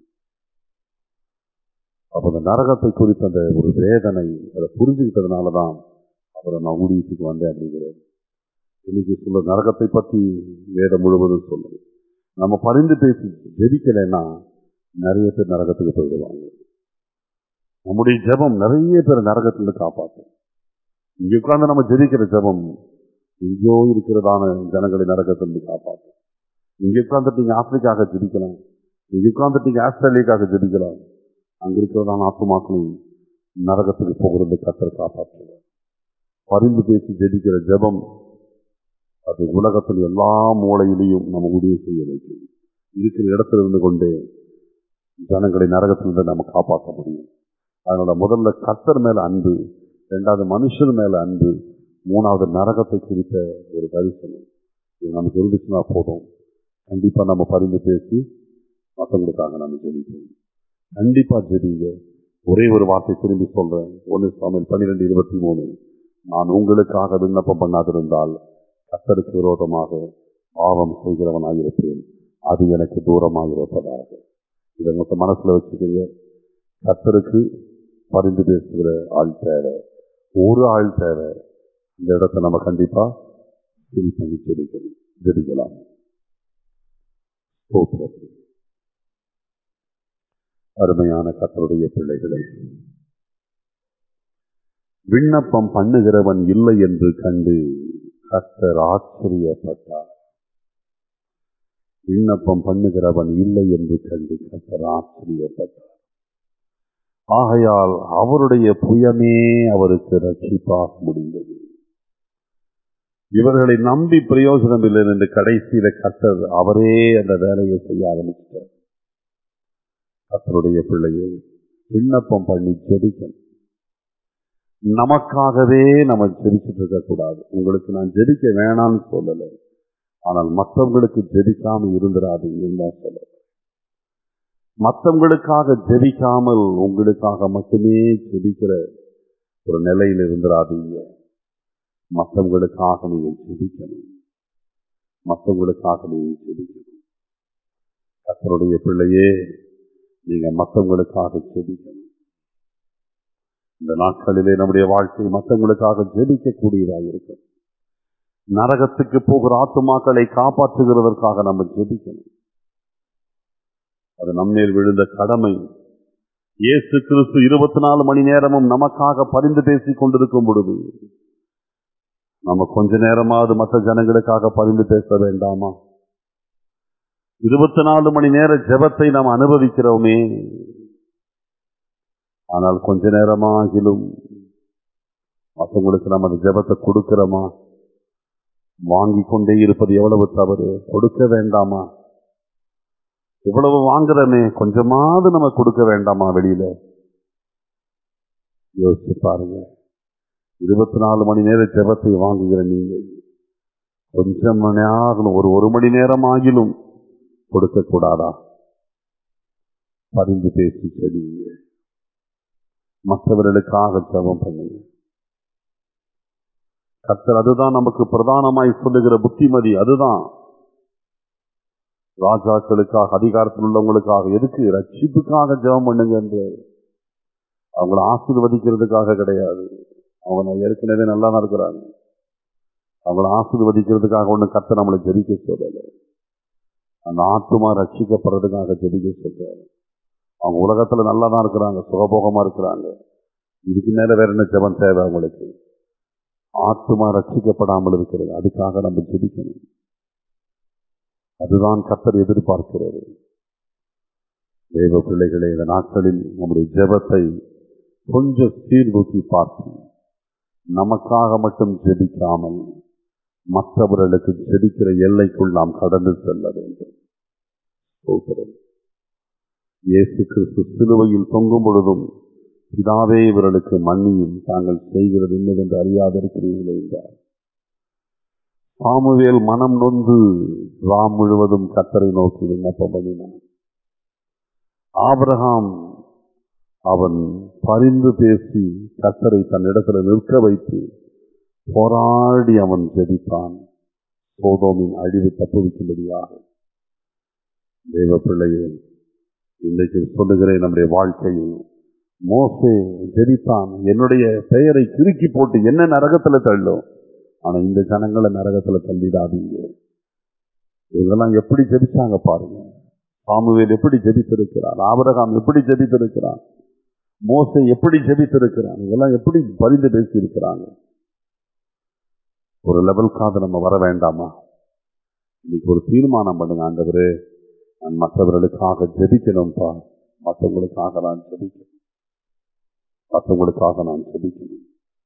அப்ப அந்த நரகத்தை குறித்த அந்த ஒரு வேதனை அதை புரிஞ்சுக்கிட்டதுனாலதான் அவரை நான் ஊழியத்துக்கு வந்தேன் அப்படிங்கிறது இன்னைக்கு சொல்ல நரகத்தை பற்றி வேதம் முழுவதும் சொல்லுது நம்ம பரிந்து பேசி ஜெபிக்கலைன்னா நிறைய பேர் நரகத்துக்கு போயிடுவாங்க நம்முடைய ஜெபம் நிறைய பேர் நரகத்திலிருந்து காப்பாற்றும் இங்க உட்கார்ந்து நம்ம ஜெபிக்கிற ஜெபம் எங்கேயோ இருக்கிறதான ஜனங்களை நரகத்திலிருந்து காப்பாற்றும் இங்க உட்கார்ந்துட்டு நீங்க ஆப்பிரிக்காக ஜெபிக்கலாம் இங்க உட்கார்ந்துட்டு நீங்க ஆஸ்திரேலியாக்காக ஜெபிக்கலாம் அங்க இருக்கிறதான ஆத்துமாக்களை நரகத்துக்கு போகிறது கத்தர் காப்பாற்றுவார் பரிந்து பேசி ஜெபிக்கிற ஜெபம் அது உலகத்தில் எல்லா மூலையிலையும் நம்ம முடிவு செய்ய வைக்கும் இருக்கிற இடத்துல இருந்து கொண்டே ஜனங்களை நரகத்திலிருந்து நம்ம காப்பாற்ற முடியும் அதனால முதல்ல கத்தர் மேல அன்பு ரெண்டாவது மனுஷன் மேல அன்பு மூணாவது நரகத்தை குறித்த ஒரு தரிசனம் இது நமக்கு இருந்துச்சுன்னா போதும் கண்டிப்பா நம்ம பரிந்து பேசி மற்றவங்களுக்காக நம்ம ஜெபிப்போம் கண்டிப்பா ஜெபிங்க ஒரே ஒரு வார்த்தை திரும்பி சொல்றேன் ஒன்னு சமையல் பன்னிரெண்டு இருபத்தி மூணு நான் உங்களுக்காக விண்ணப்பம் பண்ணாதிருந்தால் கத்தருக்கு விரோதமாக பாவம் செய்கிறவனாயிருப்பேன் அது எனக்கு தூரமாக இருப்பதாக இதை மொத்த மனசுல வச்சுக்கோங்க கத்தருக்கு பரிந்து பேசுகிற ஆள் தேவை ஒரு ஆள் தேவை இந்த இடத்தை நம்ம கண்டிப்பா ஃபில் பண்ணி ஜெபிக்கணும் ஜெபிக்கலாம் ஸ்தோத்திரம். அருமையான கத்தருடைய பிள்ளைகளை விண்ணப்பம் பண்ணுகிறவன் இல்லை என்று கண்டு கர்த்தர் ஆச்சரியப்பட்டார் விண்ணப்பம் பண்ணுகிறவன் இல்லை என்று கண்டு கர்த்தர் ஆச்சரியப்பட்டார் ஆகையால் அவருடைய புயமே அவருக்கு ரட்சிப்பாக முடிந்தது இவர்களை நம்பி பிரயோஜனம் இல்லை என்று கடைசியில கர்த்தர் அவரே அந்த வேலையை செய்ய ஆரம்பிச்சிட்டார் கர்த்தருடைய பிள்ளையை விண்ணப்பம் பண்ணி ஜெபிக்கணும் நமக்காகவே நம்ம ஜெபிச்சுட்டு இருக்க கூடாது உங்களுக்கு நான் ஜெபிக்க வேணாம்னு சொல்லலை ஆனால் மற்றவங்களுக்கு ஜெபிக்காம இருந்துடாதீங்கன்னு தான் சொல்லலை மற்றவங்களுக்காக ஜெபிக்காமல் உங்களுக்காக மட்டுமே ஜெபிக்கிற ஒரு நிலையில் இருந்துடாதீங்க மற்றவங்களுக்காக நீங்க ஜெபிக்கணும் மற்றவங்களுக்காக நீங்க ஜெபிக்கணும் கத்தருடைய பிள்ளையே நீங்க மற்றவங்களுக்காக ஜெபிக்கணும் இந்த நாட்களிலே நம்முடைய வாழ்க்கை மற்றவங்களுக்காக ஜெபிக்கக்கூடியதாக இருக்கும் நரகத்துக்கு போகிற ஆத்துமாக்களை காப்பாற்றுகிறதற்காக நம்ம ஜெபிக்கணும் அது நம்மேல் விழுந்த கடமை இயேசு கிறிஸ்து இருபத்தி நாலு மணி நேரமும் நமக்காக பரிந்து பேசிக் கொண்டிருக்கும் பொழுது நம்ம கொஞ்ச நேரமாவது மற்ற ஜனங்களுக்காக பரிந்து பேச வேண்டாமா இருபத்தி நாலு மணி நேர ஜெபத்தை நாம் அனுபவிக்கிறோமே ஆனால் கொஞ்ச நேரமாகிலும் மற்றவங்களுக்கு நம்ம அந்த ஜெபத்தை கொடுக்கிறோமா வாங்கி கொண்டே இருப்பது எவ்வளவு தவறு கொடுக்க வேண்டாமா இவ்வளவு வாங்குறமே கொஞ்சமாவது நம்ம கொடுக்க வேண்டாமா வெளியில யோசிச்சு பாருங்க இருபத்தி நாலு மணி நேர ஜெபத்தை வாங்குகிற நீங்கள் கொஞ்சம் மணி ஆகணும் ஒரு ஒரு மணி நேரம் ஆகிலும் கொடுக்க கூடாதா பரிந்து பேசி செடியுங்க மற்றவர்களுக்காக ஜெபம் பண்ணுங்க கர்த்தர் அதுதான் நமக்கு பிரதானமாய் சொல்லுகிற புத்திமதி அதுதான் ராஜாக்களுக்காக அதிகாரத்தில் உள்ளவங்களுக்காக எதுக்கு ரட்சிப்புக்காக ஜெபம் பண்ணுங்க என்று அவங்கள ஆசீர்வதிக்கிறதுக்காக கிடையாது அவங்க ஏற்கனவே நல்லா தான் இருக்கிறாங்க அவங்கள ஆசீர்வதிக்கிறதுக்காக ஒண்ணு கத்த நம்மளை ஜெபிக்க சொல்லலை அந்த ஆத்துமா ரட்சிக்கப்படுறதுக்காக ஜெபிக்க சொல்றாரு அவங்க உலகத்துல நல்லா தான் இருக்கிறாங்க சுகபோகமா இருக்கிறாங்க இதுக்கு மேல வேற என்ன ஜெபம் தேவை அவங்களுக்கு ஆத்துமா ரட்சிக்கப்படாமல் இருக்கிறது அதுக்காக நம்ம ஜெபிக்கணும் அதுதான் கத்தர் எதிர்பார்க்கிறது தேவ பிள்ளைகளே இந்த நாட்களில் நம்முடைய ஜெபத்தை கொஞ்சம் சீர்தூக்கி பார்த்து நமக்காக மட்டும் ஜெபிக்காமல் மற்றவர்களுக்கு ஜெபிக்கிற எல்லைக்குள் நாம் கடந்து செல்ல வேண்டும் ஸ்தோத்திரம். இயேசு கிறிஸ்து சிலுவையில் தொங்கும் பொழுதும் பிதாவே இவர்களுக்கு மன்னியும் தாங்கள் செய்கிறது என்னவென்று அறியாதிருக்கிறீர்களே என்றார் சாமுவேல் மனம் நொந்து ராம் முழுவதும் கத்தரை நோக்கி விண்ணப்பம் பண்ணினான் ஆபிரகாம் அவன் பரிந்து பேசி கத்தரை தன்னிடத்துல நிற்க வைத்து போராடி அவன் ஜெபித்தான் சோதோமின் அழிவு தப்புவிக்கும்படியாக தேவ பிள்ளையே இன்றைக்கு சொல்லுகிறேன் நம்முடைய வாழ்க்கையில் மோசே ஜெபித்தான் என்னுடைய பெயரை கிறுக்கி போட்டு என்ன நரகத்துல தள்ளும் ஆனா இந்த ஜனங்களை நரகத்துல தள்ளிடாதீங்க இவங்கெல்லாம் எப்படி ஜெபிச்சாங்க பாருங்க சாமுவேல் எப்படி ஜெபித்திருக்கிறார் ஆபரகாம் எப்படி ஜெபித்திருக்கிறார் மோசை எப்படி ஜெபித்திருக்கிறான் இதெல்லாம் எப்படி பரிந்து பேசி இருக்கிறாங்க ஒரு லெவலுக்காக நம்ம வர வேண்டாமா இன்னைக்கு ஒரு தீர்மானம் பண்ணுங்க ஆண்டவரே நான் மற்றவர்களுக்காக ஜெபிக்கணும்ப்பா மற்றவங்களுக்காக நான் ஜெபிக்கணும் மற்றவங்களுக்காக நான் ஜெபிக்கணும்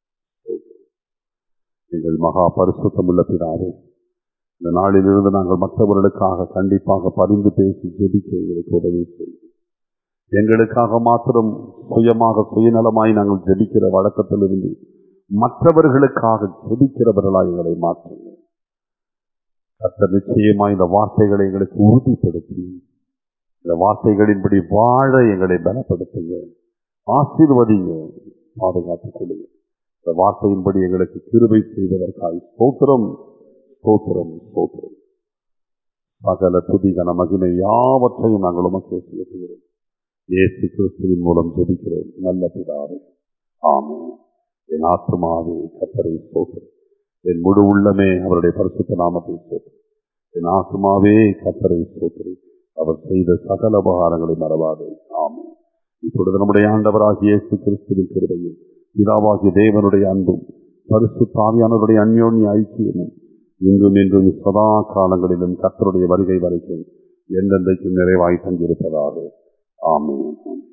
எங்கள் மகா பரிசுத்தமுள்ள பிதாவே இந்த நாளிலிருந்து நாங்கள் மற்றவர்களுக்காக கண்டிப்பாக பரிந்து பேசி ஜெபிக்க எங்களுக்கு உதவி செய்யும் எங்களுக்காக மாத்திரம் சுயமாக சுயநலமாய் நாங்கள் ஜெபிக்கிற வழக்கத்திலிருந்து மற்றவர்களுக்காக ஜெபிக்கிறவர்களாய் எங்களை மாற்றுங்க கர்த்தர் நிச்சயமாய் இந்த வார்த்தைகளை எங்களுக்கு உறுதிப்படுத்தி இந்த வார்த்தைகளின்படி வாழ எங்களை பலப்படுத்துங்க ஆசீர்வதிங்க பாதுகாத்துக் கொள்ளுங்க இந்த வார்த்தையின்படி எங்களுக்கு கிருபை செய்வதற்காய் ஸ்தோத்திரம் ஸ்தோத்திரம் ஸ்தோத்திரம் சகல துதிகன மகிமை யாவற்றையும் நாங்கள் உமக்கே செலுத்துகிறோம் இயேசு கிறிஸ்துவின் மூலம் ஜெபிக்கிறோம் நல்ல பிதாவே ஆமே என் ஆத்மாவே கத்தரை ஸ்தோத்திரம் என் முழு உள்ளமே அவருடைய பரிசுத்த நாமத்தை ஸ்தோத்திரம் என் ஆத்மாவே கத்தரை ஸ்தோத்திரம் அவர் செய்த சகல உபகாரங்களை மறவாதே ஆமே இப்பொழுது நம்முடைய ஆண்டவராகிய இயேசு கிறிஸ்துவின் கிருபையும் பிதாவாகிய தேவனுடைய அன்பும் பரிசு தாவியானவருடைய அந்யோன்ய ஐக்கியமும் இன்றும் இன்றும் சதா காலங்களிலும் கர்த்தருடைய வருகை வரைக்கும் என்றென்றைக்கும் நிறைவாய் தங்கியிருப்பதாக ஆமென்